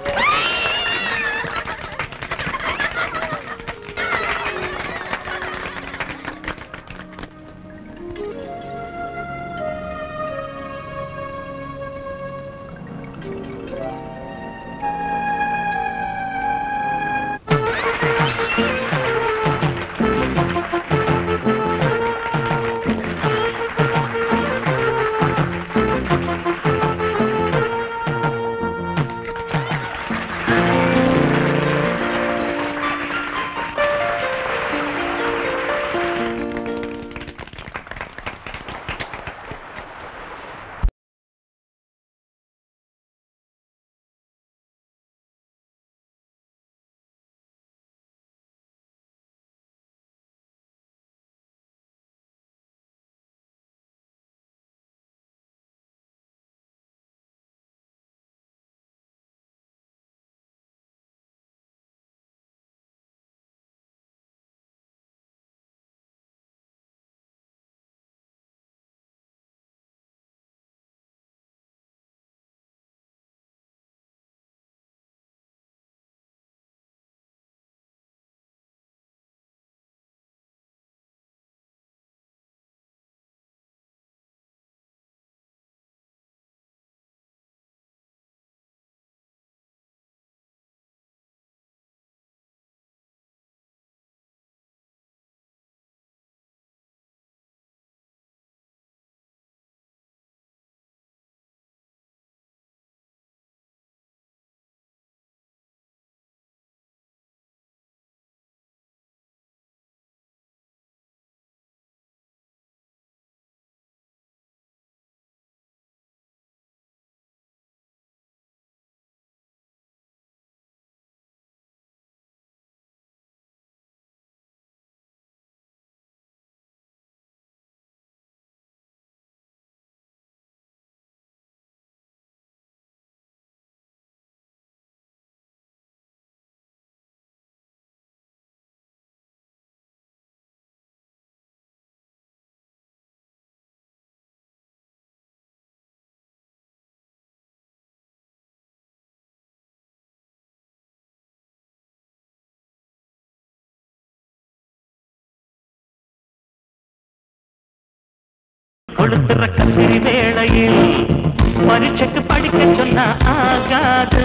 கொடுக்கிற கத்திரி வேளையில் பரீட்சைக்கு படிக்க சொன்னா ஆகாது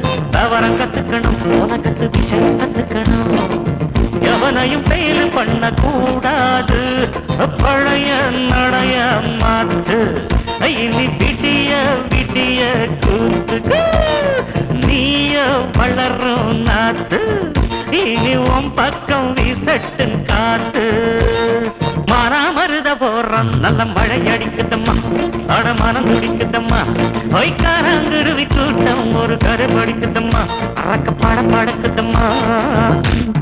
தவறம் கத்துக்கணும் உனக்கு விஷயம் கத்துக்கணும் எவனையும் ஃபெயில் பண்ண கூடாது பழைய நடைய மாத்து இனி விடிய விடிய கூத்துக்கு நீய வளரும் நாத்து இனி உன் பக்கம் வீசட்டும் காத்து மாறாமருத போறான் நல்ல மழை அடிக்குதம்மா அட மனம் துடிக்குதம்மா ஒய்க்காரங்குருவி கூட்டம் ஒரு கருபடிக்குதம்மா அறக்க பட படக்குதம்மா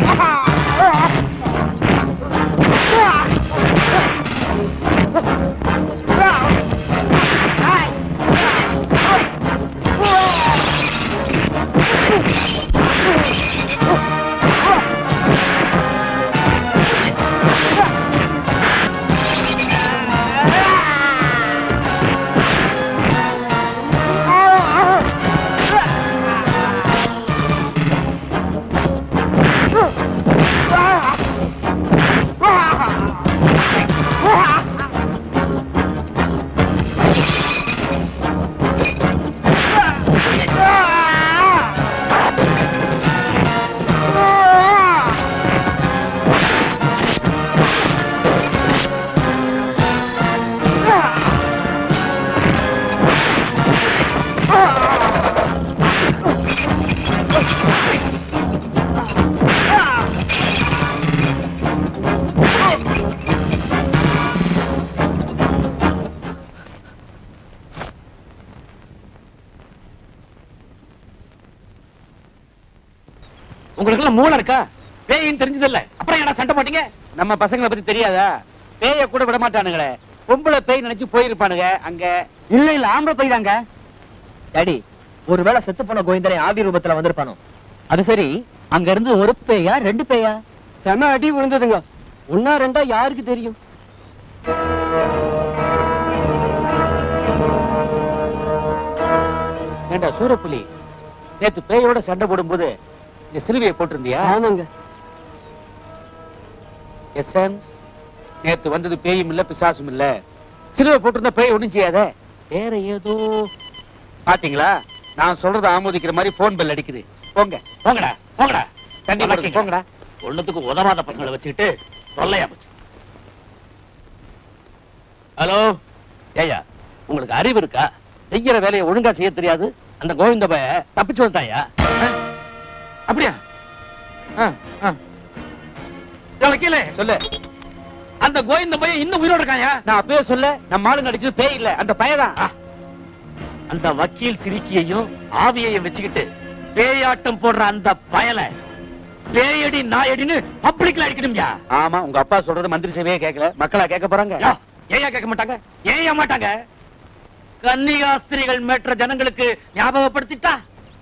உங்களுக்கு எல்லாம் மூளை இருக்கா பேயின்னு தெரிஞ்சது இல்ல அப்புறம் என்ன சண்டை போட்டீங்க நம்ம பசங்களை பத்தி தெரியாதா பேய கூட விட மாட்டானுங்களே பொம்பளை பேய் நினைச்சு போயிருப்பானுங்க அங்க இல்ல இல்ல ஆம்பளை போய் தாங்க டாடி ஒருவேளை செத்து போன கோவிந்தனை ஆவி ரூபத்துல வந்திருப்பானோ அது சரி அங்க இருந்து ஒரு பேயா ரெண்டு பேயா செம அடி விழுந்ததுங்க ஒன்னா ரெண்டா யாருக்கு தெரியும் ஏண்டா சூரப்புலி நேத்து பேயோட சண்டை போடும்போது இந்த சிலுவையை போட்டிருந்தியா ஆமாங்க எஸ் நேத்து வந்தது பேயும் இல்ல பிசாசும் இல்ல சிலுவை போட்டிருந்தா பேய் ஒண்ணும் செய்யாத வேற ஏதோ பாத்தீங்களா நான் சொல்றத ஆமோதிக்கிற மாதிரி போன் பெல் அடிக்குது போங்க போங்கடா போங்கடா தண்ணி வணக்கங்க. போங்கடா ஒண்ணுத்துக்கு உதவாத பசங்களை வச்சுக்கிட்டு தொல்லையா போச்சு ஹலோ ஏயா உங்களுக்கு அறிவு இருக்கா செய்யற வேலையை ஒழுங்கா செய்ய தெரியாது அந்த கோவிந்த பய தப்பிச்சு வந்தாயா அப்படியா ஆ, ஆ. ஏய், வக்கீலே சொல்லு அந்த கோவிந்த பையன் இன்னும் உயிரோட இருக்காயா நான் அப்பயே சொல்ல நம்ம ஆளுங்க அடிச்சது பேய் இல்ல அந்த பையதான் ஆ. அந்த வக்கீல் சிரிக்கியையும் ஆவியையும் வச்சுக்கிட்டு பேயாட்டம் போடுற அந்த பயலை பேயடி நாயடின்னு பப்ளிக்ல அடிக்கணும்யா ஆமா உங்க அப்பா சொல்றது மந்திரி சேவையே கேட்கல மக்களா கேட்க போறாங்க யா, ஏயா கேட்க மாட்டாங்க ஏயா மாட்டாங்க கன்னிகாஸ்திரிகள் மேற்ற ஜனங்களுக்கு ஞாபகப்படுத்திட்டா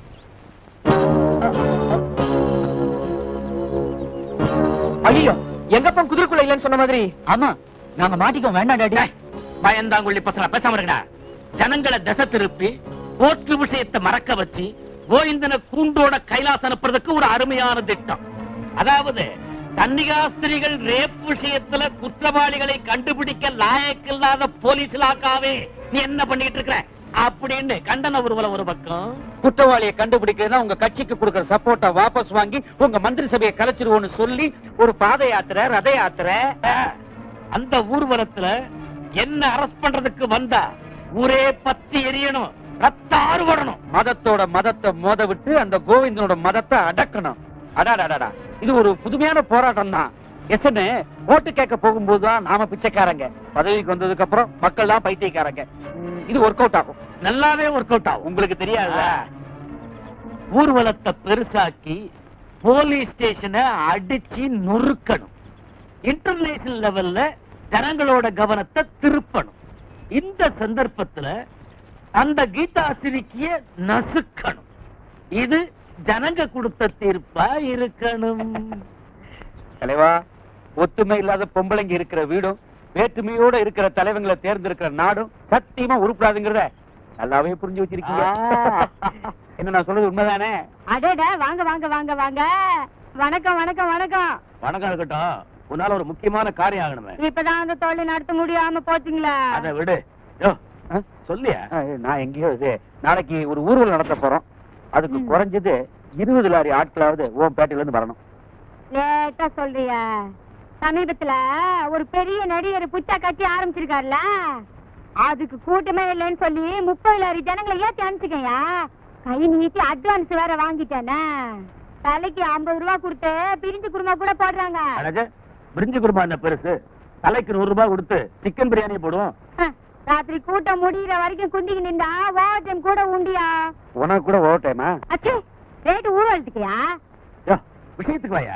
ஐயோ எங்கப்பா குதிரைக்குள்ள இல்லைன்னு சொன்ன மாதிரி ஆமா நாங்க மாட்டிக்கோ வேண்டாம் டாடி டேய், பயந்தாங்குள்ளி பசங்க பேசாம இருக்கடா ஜனங்களை திசை திருப்பி போற்று விஷயத்தை மறக்க வச்சு கோவிந்தனை கூண்டோட கைலாசம் அனுப்புறதுக்கு ஒரு அருமையான திட்டம் அதாவது கன்னிகாஸ்திரிகள் ரேப் விஷயத்துல குற்றவாளிகளை கண்டுபிடிக்க லாயக்கில்லாத போலீஸ் இலாக்காவே நீ என்ன பண்ணிட்டு இருக்கிற அப்படின்னு கண்டன ஊர்வலம் ஒரு பக்கம் குற்றவாளியை கண்டுபிடிக்கிறதுனா உங்க கட்சிக்கு கொடுக்கிற சப்போர்ட்டை வாபஸ் வாங்கி உங்க மந்திரி சபையை கலைச்சிருவோம்னு சொல்லி ஒரு பாத யாத்திரை ரத யாத்திரை அஹ், அந்த ஊர்வலத்துல என்ன அரெஸ்ட் பண்றதுக்கு வந்தா ஊரே பத்தி எரியணும் ரத்தாறு வரணும் மதத்தோட மதத்தை மோத விட்டு அந்த கோவிந்தனோட மதத்தை அடக்கணும் அடாடாடா இது ஒரு புதுமையான போராட்டம் தான் எஸ்ன்னு ஓட்டு கேட்க போகும்போது தான் நாம பிச்சைக்காரங்க பதவிக்கு வந்ததுக்கு அப்புறம் மக்கள் தான் பைத்தியக்காரங்க ம், இது ஒர்க் அவுட் ஆகும் நல்லாவே ஒர்க் அவுட் ஆகும் உங்களுக்கு தெரியாத ஊர்வலத்தை பெருசாக்கி போலீஸ் ஸ்டேஷனை அடிச்சு நொறுக்கணும் இன்டர்நேஷனல் லெவல்ல ஜனங்களோட கவனத்தை திருப்பணும் இந்த சந்தர்ப்பத்துல அந்த கீதாசிரிக்கிய நசுக்கணும் இது ஜனங்க கொடுத்த தீர்ப்பா இருக்கணும் தலைவா ஒத்துமை இல்லாத பொம்பளைங்க இருக்கிற வீடும் வேற்றுமையோட இருக்கிற தலைவங்களை தேர்ந்தெடுக்கிற நாடும் சத்தியமா உருப்படாதுங்கிறத நல்லாவே புரிஞ்சு வச்சிருக்கீங்க என்ன நான் சொல்றது உண்மைதானே அடடா வாங்க வாங்க வாங்க வாங்க வணக்கம் வணக்கம் வணக்கம் வணக்கம் இருக்கட்டும் உன்னால ஒரு முக்கியமான காரியம் ஆகணுமே இப்பதான் அந்த தொழில் நடத்த முடியாம போச்சுங்களா அதை விடு யோ, சொல்லியா ஆ, நான் எங்கேயோ இது நாளைக்கு ஒரு ஊர்வலம் நடத்த போறோம் அதுக்கு குறைஞ்சது இருபது லாரி ஆட்களாவது ஓம் பேட்டையில இருந்து வரணும் லேட்டா சொல்றியா சமீபத்துல ஒரு பெரிய நடிகர் புத்தா கட்சி ஆரம்பிச்சிருக்காருல அதுக்கு கூட்டமே இல்லைன்னு சொல்லி முப்பது லாரி ஜனங்களை ஏத்தி அனுப்பிச்சுக்கயா கை நீட்டி அட்வான்ஸ் வேற வாங்கிட்டேனே தலைக்கு ஐம்பது ரூபா கொடுத்து பிரிஞ்சு குருமா கூட போடுறாங்க அழகு பிரிஞ்சு குருமா என்ன பெருசு தலைக்கு நூறு ரூபாய் கொடுத்து சிக்கன் பிரியாணி போடுவோம் ஹம், ராத்திரி கூட்டம் முடியிற வரைக்கும் குந்திக்கு நின்றா ஓவர் டைம் கூட உண்டியா உனக்கு கூட ஓவர் டைமா அச்சே ரேட்டு ஊழல்ட்டுக்கியா யோ, விஷயத்துக்கு வாயா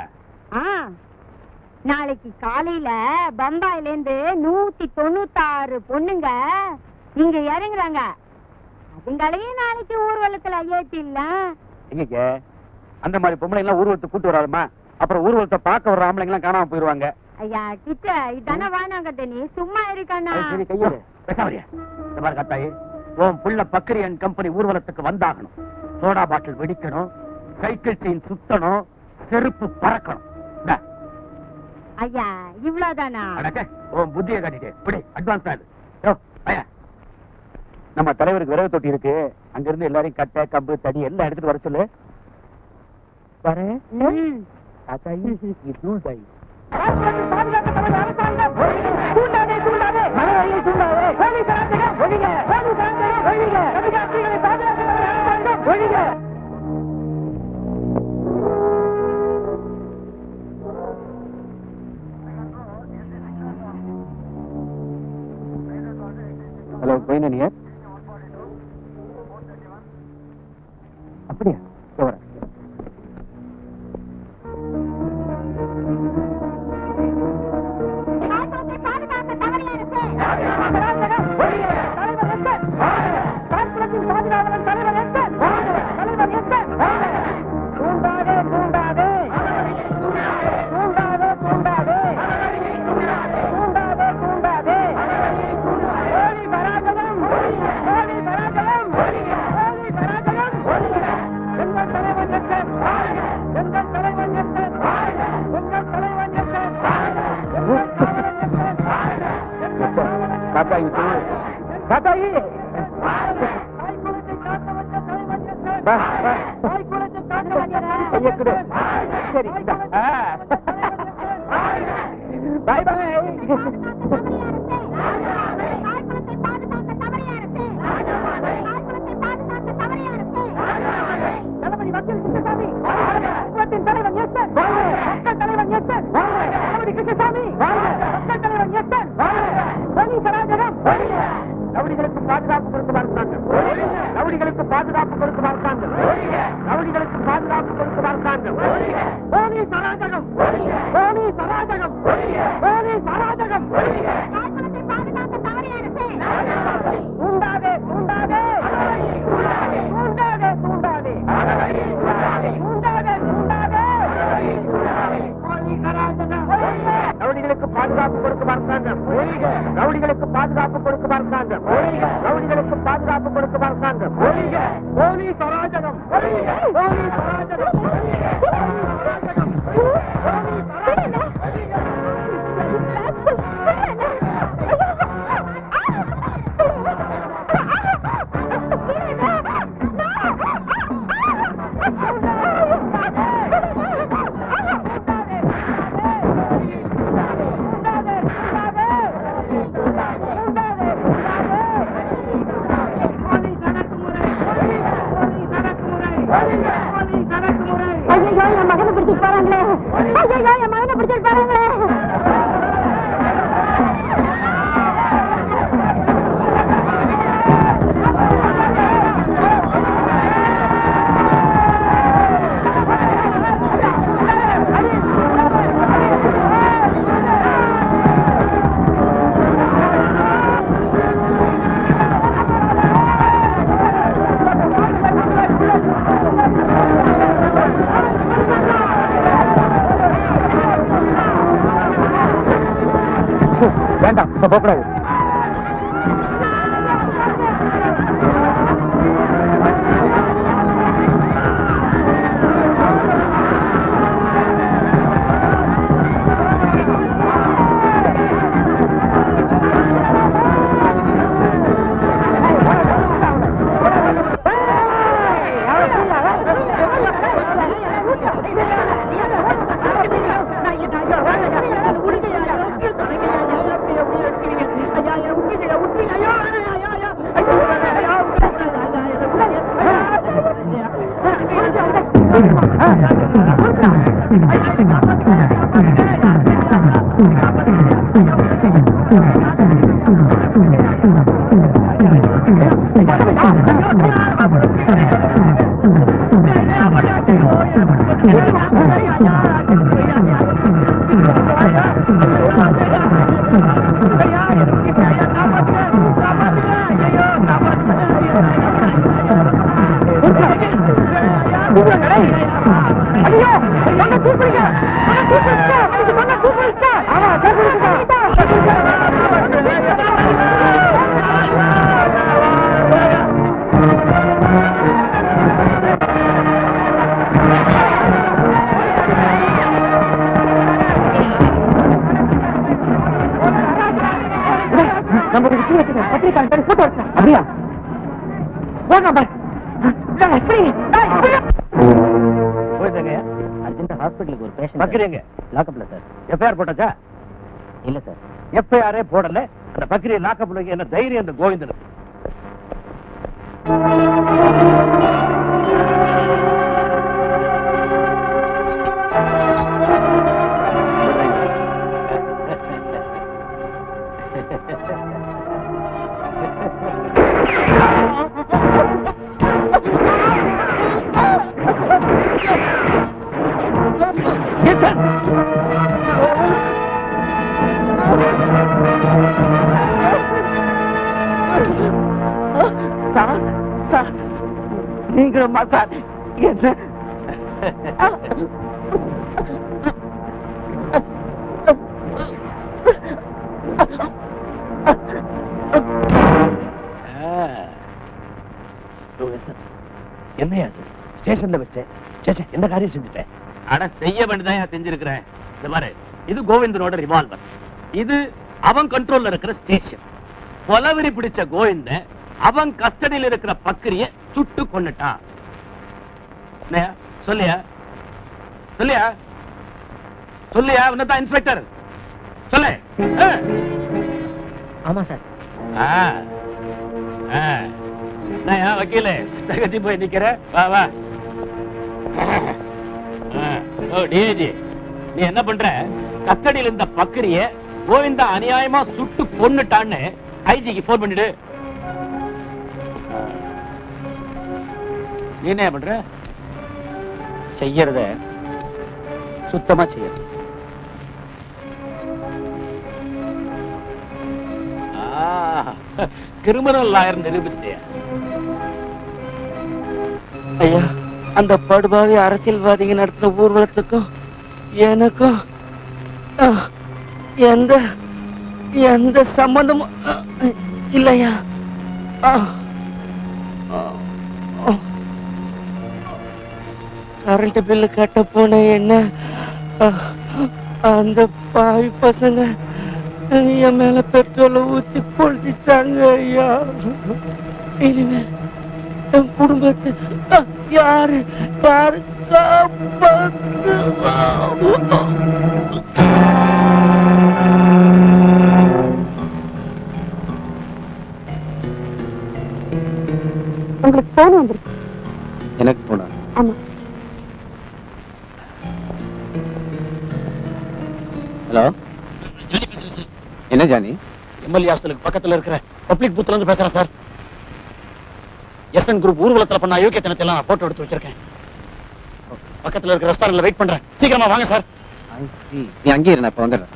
ஆ நாளைக்கு காலையில பம்பாயில இருந்து நூத்தி தொண்ணூத்தாறு பொண்ணுங்க இங்க இறங்குறாங்க அதுங்களையும் நாளைக்கு ஊர்வலத்துல ஏத்திடலாம் எங்க அந்த மாதிரி பொம்பளை எல்லாம் ஊர்வலத்தை கூட்டு வராதுமா அப்புறம் ஊர்வலத்தை பார்க்க வர ஆம்பளைங்க எல்லாம் காணாம போயிருவாங்க ஐயா கிட்ட இதானே வானாங்க நீ சும்மா இருக்கானா அது சரி கையெடு பேசாமரியா இந்த மாதிரி கத்தாயி உன் புள்ள பக்கரி அண்ட் கம்பெனி ஊர்வலத்துக்கு வந்தாகணும் சோடா பாட்டில் வெடிக்கணும் சைக்கிள் செயின் சுத்தணும் செருப்பு பறக்கணும் இந்தா, ஐயா இவ்வளவுதானா அடச்சே, உன் புத்தியை காட்டிட்டு இப்படி அட்வான்ஸ் ஆகுது யோ, பையா. நம்ம தலைவருக்கு விரவு தொட்டி இருக்கு அங்க இருந்து எல்லாரையும் கட்டை கம்பு தடி எல்லாம் எடுத்துட்டு வர சொல்லு வரேன் தாத்தாயி இதுவும் தாயி ஹலோ கோயினியா அப்படியா இதோ வரேன் தாத்தாயி தாத்தாயி வா வா கையை கொடு. சரி இந்தா. ஆ. பாய் பாய் ரவுடிகளுக்கு பாதுகாப்பு கொடுக்க அரசாங்கம் ரவுடிகளுக்கு பாதுகாப்பு கொடுக்க அரசாங்கம் ரவுடிகளுக்கு பாதுகாப்பு கொடுக்க அரசாங்கம் போலீஸ் அராஜகம் போலீஸ் அராஜகம் போலீஸ் அராஜகம் தூண்டாதே தூண்டாதே தூண்டாதே தூண்டாதே தூண்டாதே தூண்டாதே போலீஸ் அராஜகம் ரவுடிகளுக்கு பாதுகாப்பு கொடுக்கும் அரசாங்கம் ரவுடிகளுக்கு பாதுகாப்பு கொடுக்கும் அரசாங்கம் ரவுடிகளுக்கு பாதுகாப்பு கொடுக்கும் அரசாங்கம் போலீஸ் அராஜகம் போலீஸ் அராஜகம் ஐயோ என் மகனை பிடிச்சிட்டு போறாங்களே ஐயோ என் மகனை பிடிச்சிட்டு போறாங்களே வேண்டாம் இப்ப போகக்கூடாது Thank you. அப்படியா போயிட்டாங்க அர்ஜென்ட் ஹாஸ்பிட்டலுக்கு ஒரு பேஷண்ட் பக்கிரிங்க லாக்கப்ல சார் எஃப்ஐஆர் போட்டாச்சா இல்ல சார் எஃப்ஐஆரே போடல அந்த பக்கிரியை லாக்கப் என்ன தைரியம் அந்த கோவிந்தன் நீங்களும் சார் என்ன என்னையா அது ஸ்டேஷன்ல வச்சேன் சே, சே, என்ன காரியம் செஞ்சுட்டேன் அட செய்ய வேண்டியதான் செஞ்சிருக்கிறேன் இந்த பாரு இது கோவிந்தனோட ரிவால்வர் இது அவன் கண்ட்ரோல்ல இருக்கிற ஸ்டேஷன் கொலவெறி பிடிச்ச கோவிந்தன் அவன் கஸ்டடியில் இருக்கிற பக்கிரிய சுட்டு கொன்னுட்டான் என்னய்யா? சொல்லியா சொல்லியா சொல்லியா உன்னதான் இன்ஸ்பெக்டர் சொல்லு ஆ. ஆமா சார் ஆ. ஆ. என்னய்யா, வக்கீலே தகச்சி போய் நிக்கிற வா வா ஆ. ஓ டிஏஜி நீ என்ன பண்ற கஸ்டடியில் இருந்த பக்கிரிய கோவிந்தா அநியாயமா சுட்டு கொன்னுட்டான்னு ஐஜிக்கு போன் பண்ணிடு நீ என்ன பண்ற செய்யறத சுத்தமா செய்ய கிரிமினல் லாயர் நிரூபிச்சிட்டியா ஐயா அந்த படுபாவி அரசியல்வாதிங்க நடத்தின ஊர்வலத்துக்கும் எனக்கும் அஹ், எந்த எந்த சம்பந்தமும் அஹ், இல்லையா அஹ், அஹ், அஹ். கரண்ட் பில்லு கட்ட போன என்ன அஹ், அந்த பாவி பசங்க என் மேல பெட்ரோலை ஊத்தி கொளுத்திட்டாங்க ஐயா இனிமே என் குடும்பத்தை அஹ், யாரு யாரு காப்பாத்துவா? உங்களுக்கு போன் வந்துருக்கு எனக்கு போனா ஆமா ஹலோ என்ன ஜானி எம்எல்ஏ ஹாஸ்டலுக்கு பக்கத்துல இருக்கிற பப்ளிக் பூத்ல இருந்து பேசுறேன் சார் எஸ்என் குரூப் ஊர்வலத்துல பண்ண அயோக்கியத்தனத்தை எல்லாம் நான் போட்டோ எடுத்து வச்சிருக்கேன் பக்கத்துல இருக்கிற ரெஸ்டாரண்ட்ல வெயிட் பண்றேன் சீக்கிரமா வாங்க சார் நீ அங்கே இரு நான் இப்ப வந்துடுறேன்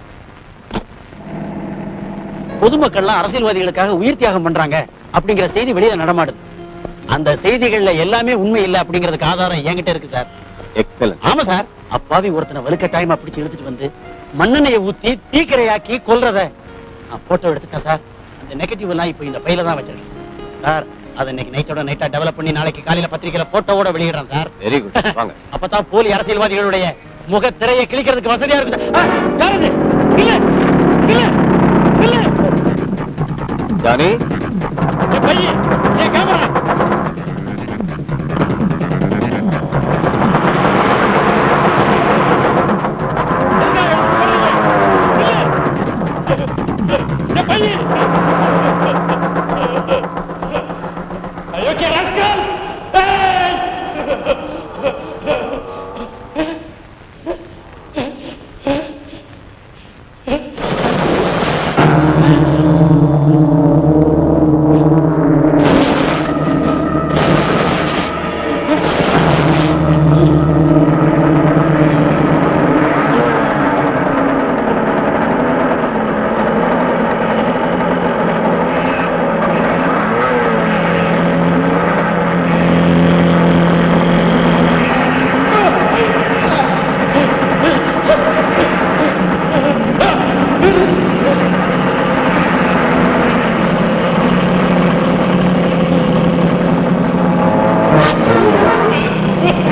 பொதுமக்கள்லாம் அரசியல்வாதிகளுக்காக உயிர் தியாகம் பண்றாங்க அப்படிங்கிற செய்தி வெளியில நடமாடுது அந்த செய்திகள்ல எல்லாமே உண்மை இல்ல அப்படிங்கிறதுக்கு ஆதாரம் என்கிட்ட இருக்கு சார் எக்ஸலன்ட் ஆமா சார் அப்பாவி ஒருத்தனை வலுக்க டைமா பிடிச்சு இழுத்துட்டு வந்து மண்ணெண்ணையை ஊத்தி தீக்கிரையாக்கி கொல்றத நான் போட்டோ எடுத்துட்டேன் சார் அந்த நெகட்டிவ் எல்லாம் இப்போ இந்த பையில தான் வச்சிருக்கேன் சார் அதை இன்னைக்கு நைட்டோட நைட்டா டெவலப் பண்ணி நாளைக்கு காலையில பத்திரிக்கையில போட்டோவோட வெளியிடுறேன் சார் வெரி குட் வாங்க அப்பதான் போலி அரசியல்வாதிகளுடைய முக திரையை கிழிக்கிறதுக்கு வசதியா இருக்கு சார். ஆ, யாரது? இல்ல இல்ல இல்ல ஜானி என் பையன் என் கேமரா என் பையன் அயோக்கிய ராஸ்கல் ஏய்!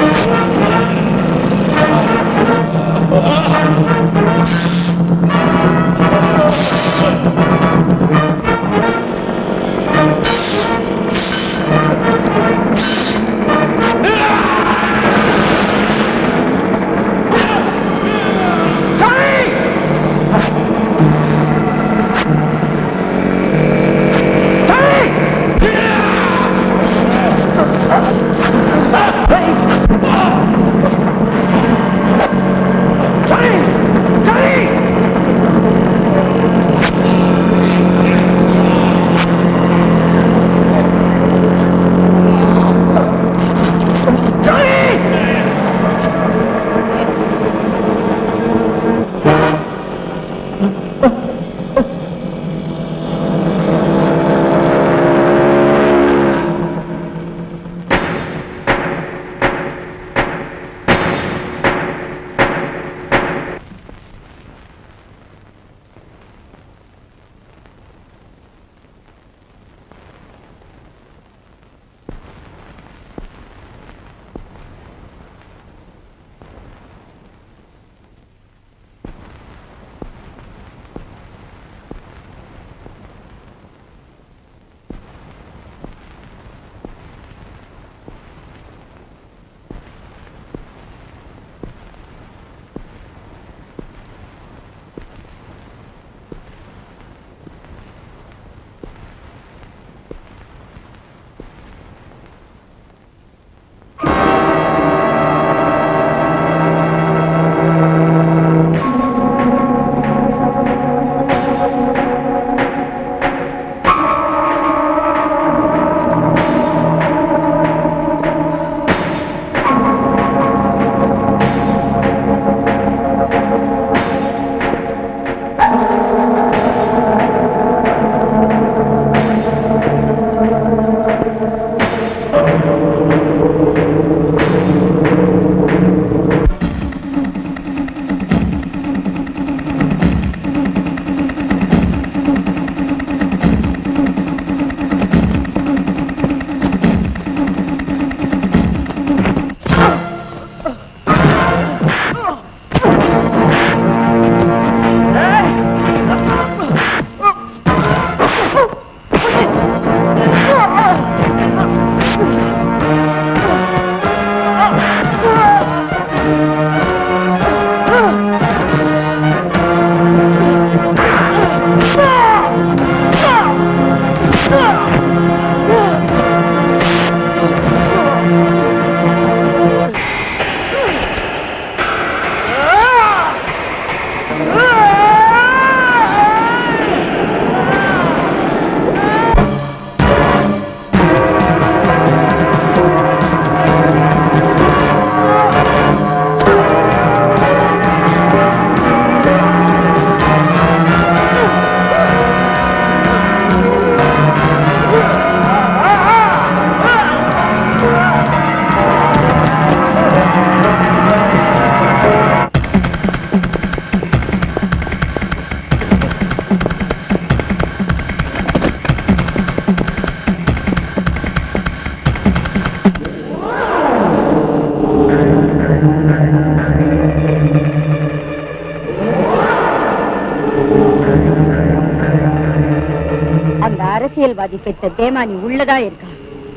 அந்த அரசியல்வாதி பெத்த பேமானி உள்ளதா இருக்கா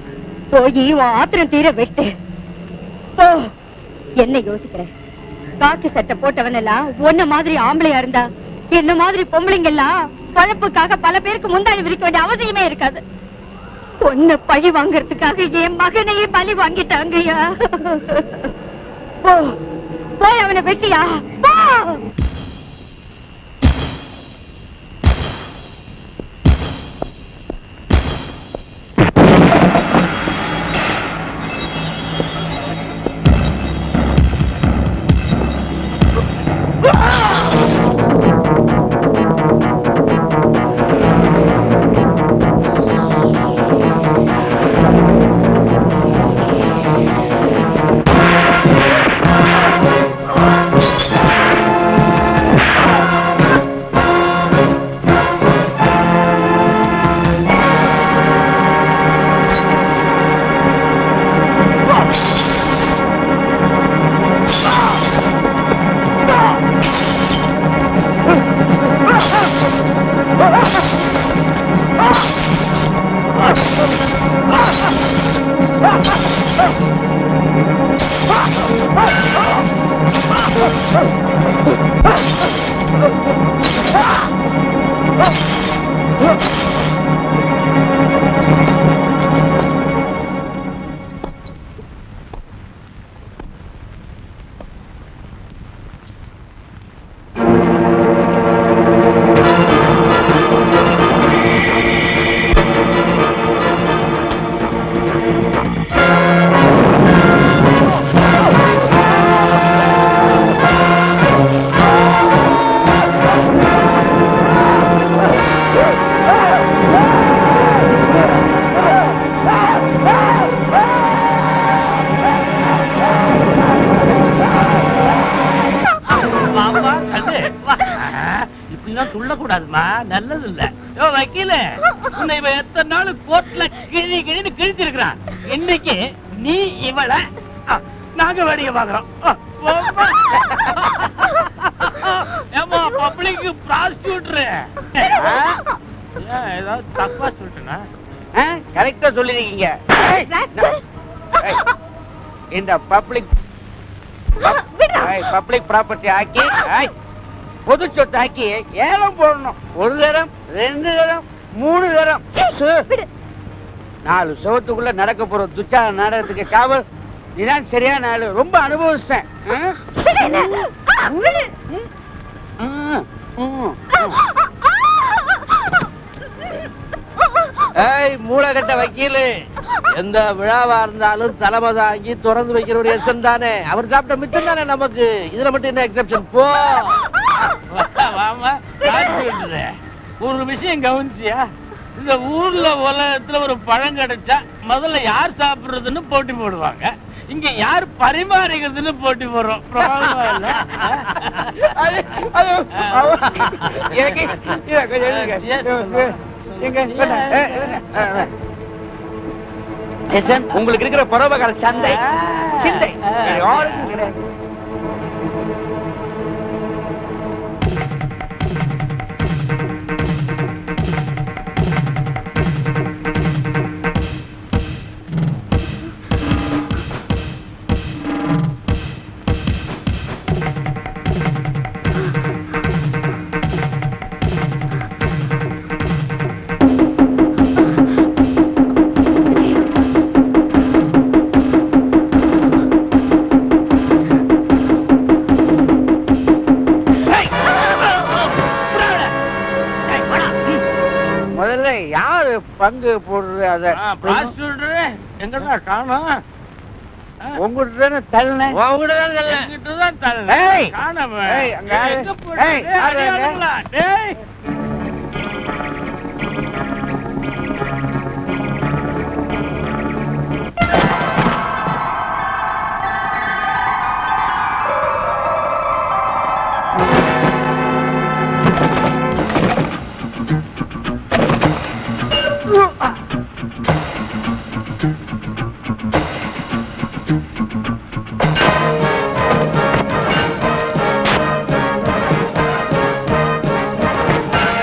போய் உன் ஆத்திரம் தீர வெட்டு போ என்ன யோசிக்கிற காக்கி சட்டை போட்டவன் எல்லாம் ஒன்ன மாதிரி ஆம்பளையா இருந்தா என்ன மாதிரி பொம்பளைங்க எல்லாம் பழப்புக்காக பல பேருக்கு முந்தாணி விரிக்க வேண்டிய அவசியமே இருக்காது பொண்ண பழி வாங்கறதுக்காக என் மகனையே பழி வாங்கிட்டாங்கய்யா போ போய் அவனை வெட்டியா போ ஆ வாமா கண்ணு வா இப்படிலாம் துள்ளக்கூடாதுமா நல்லது இல்ல யோ வக்கீல உன்னை இவன் எத்தனை நாள் கோர்ட்ல கிழி கிழின்னு கிழிச்சிருக்கிறான் இன்னைக்கு நீ இவளை அ, நாங்க வேடிக்கை பாக்குறோம் அ, போம்மா. ஏம்மா பப்ளிக் ப்ராசிக்யூட்டர் ஏன் ஏதாவது தப்பா சொல்லிட்டேனா கரெக்டா சொல்லிருக்கீங்க ஏய், இந்த பப்ளிக் பப்ளிக் ப்ராப்பர்ட்டி ஆக்கி ஏய், பொது சொத்து ஆக்கி ஏலம் போடணும் ஒரு தரம் ரெண்டு தரம் மூணு தரம் சு. நாலு சுவத்துக்குள்ள நடக்க போற துச்சா நாடகத்துக்கு காவல் நீதான் சரியான ஆளு ரொம்ப அனுபவிச்சிட்டேன் ஆ? ம், ம், ம். ஏய் மூளைகட்ட வக்கீலு எந்த விழாவா இருந்தாலும் தலைமை தாங்கி திறந்து வைக்கிற ஒரு எசன் தானே அவர் சாப்பிட்ட மிச்சம் தானே நமக்கு இதுல மட்டும் என்ன எக்ஸப்ஷன் போ வாமா prosecutor. ஒரு விஷயம் கவனிச்சியா இந்த ஊர்ல உலகத்துல ஒரு பழம் கிடைச்சா முதல்ல யார் சாப்பிடுறதுன்னு போட்டி போடுவாங்க இங்க யார் பரிமாறிக்கிறதுன்னு போட்டி போடுறோம் பரவாயில்ல? அது, அது, அவ- எனக்கு இத கொஞ்சம் எழுதுங்க. எங்க, வேண்டாம். ஏ, எழுதுங்க. ஆ, ஆ. எசன், உங்களுக்கு இருக்கிற பரோபகார சந்தை சிந்தை யாருக்கும் கிடையாது. முதல்ல யாரு பங்கு போடுறது அத prosecutor, எங்கடா காணோம் உங்ககிட்ட தானே தள்ளனேன் உங்ககிட்ட தான் தள்ளேன். என்கிட்ட தான் தள்ளேன். ஏய். காணோமே. ஏய், அங்க யாரு? எங்க போயிட்டு? ஏய், டேய், யாரு அங்க? அடியாளுங்களா? டேய். ஏய்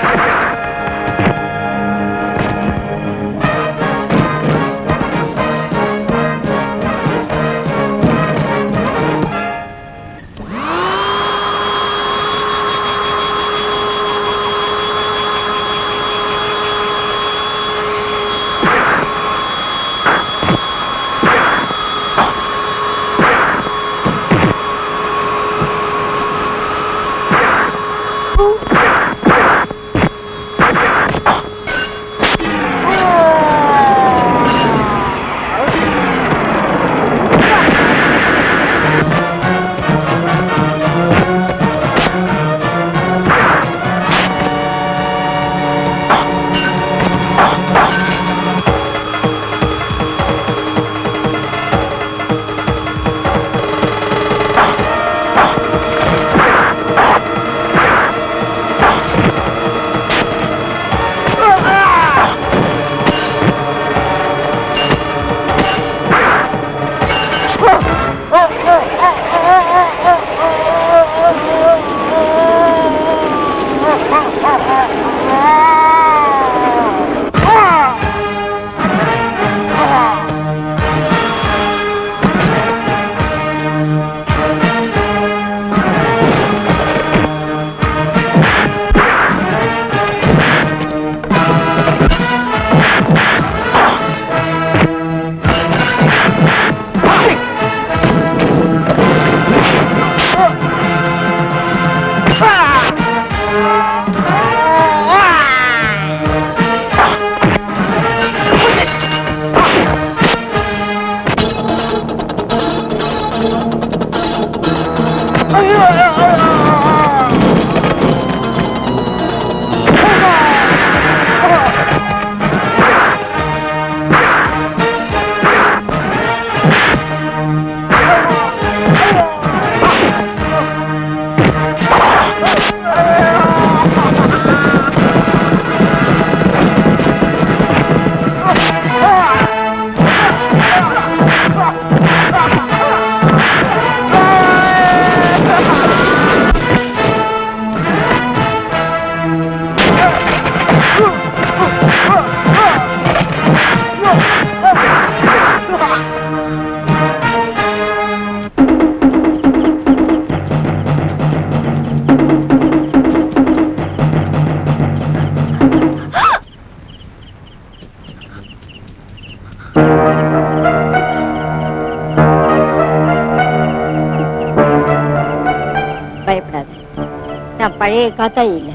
பயப்படாத நான் பழைய காத்தாயி இல்ல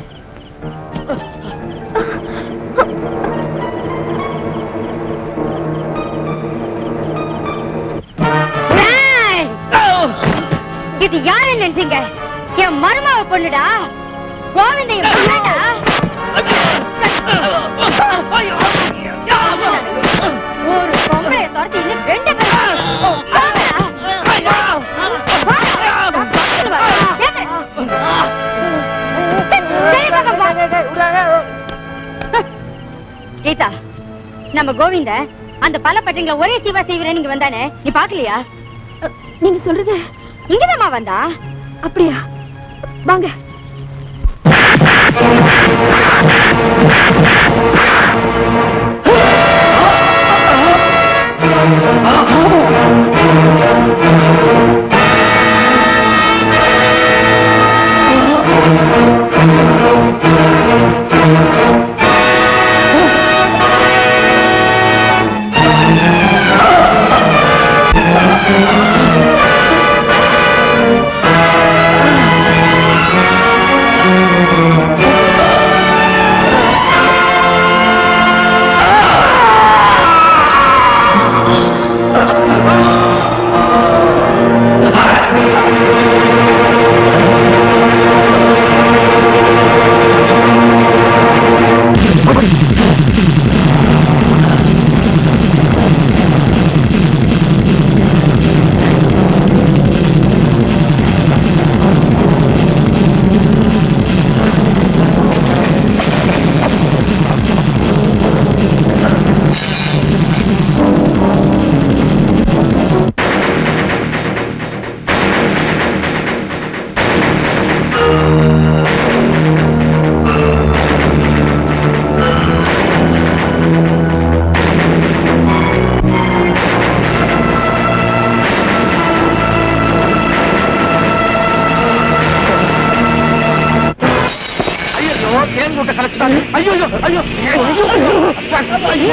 ஏய்! இது யாரு நினைச்சீங்க என் மருமாவை பொண்ணுடா கோவிந்த என் பொண்ணுடா ஒரு பொம்பளைய துரத்தி இன்னும் ரெண்டு பேர் போங்கடா. ஏங்க. சரி, சரி, பக்கம் போ. கீதா நம்ம கோவிந்த அந்த பலப்பட்டங்களை ஒரே சிவா செய்வரேன் இங்க வந்தானே நீ பாக்கலையா நீங்க சொல்றது இங்கதாம்மா வந்தா அப்படியா வாங்க ஐயோ தேன் கூட்ட கலைச்சுட்டாங்க ஐயோ ஐயோ ஐயோ ஐயோ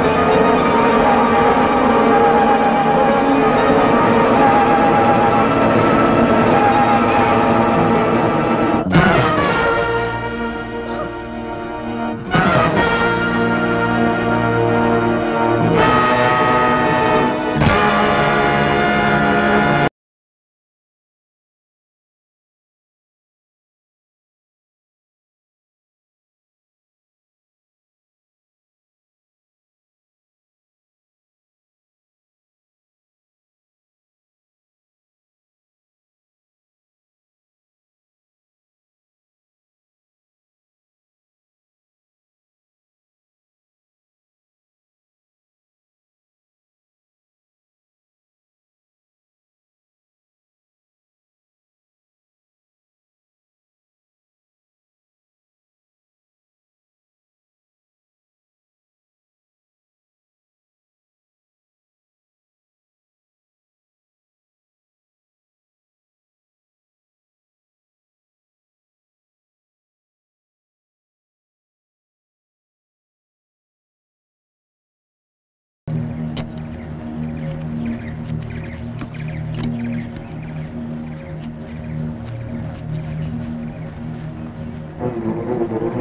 ஆ ஆ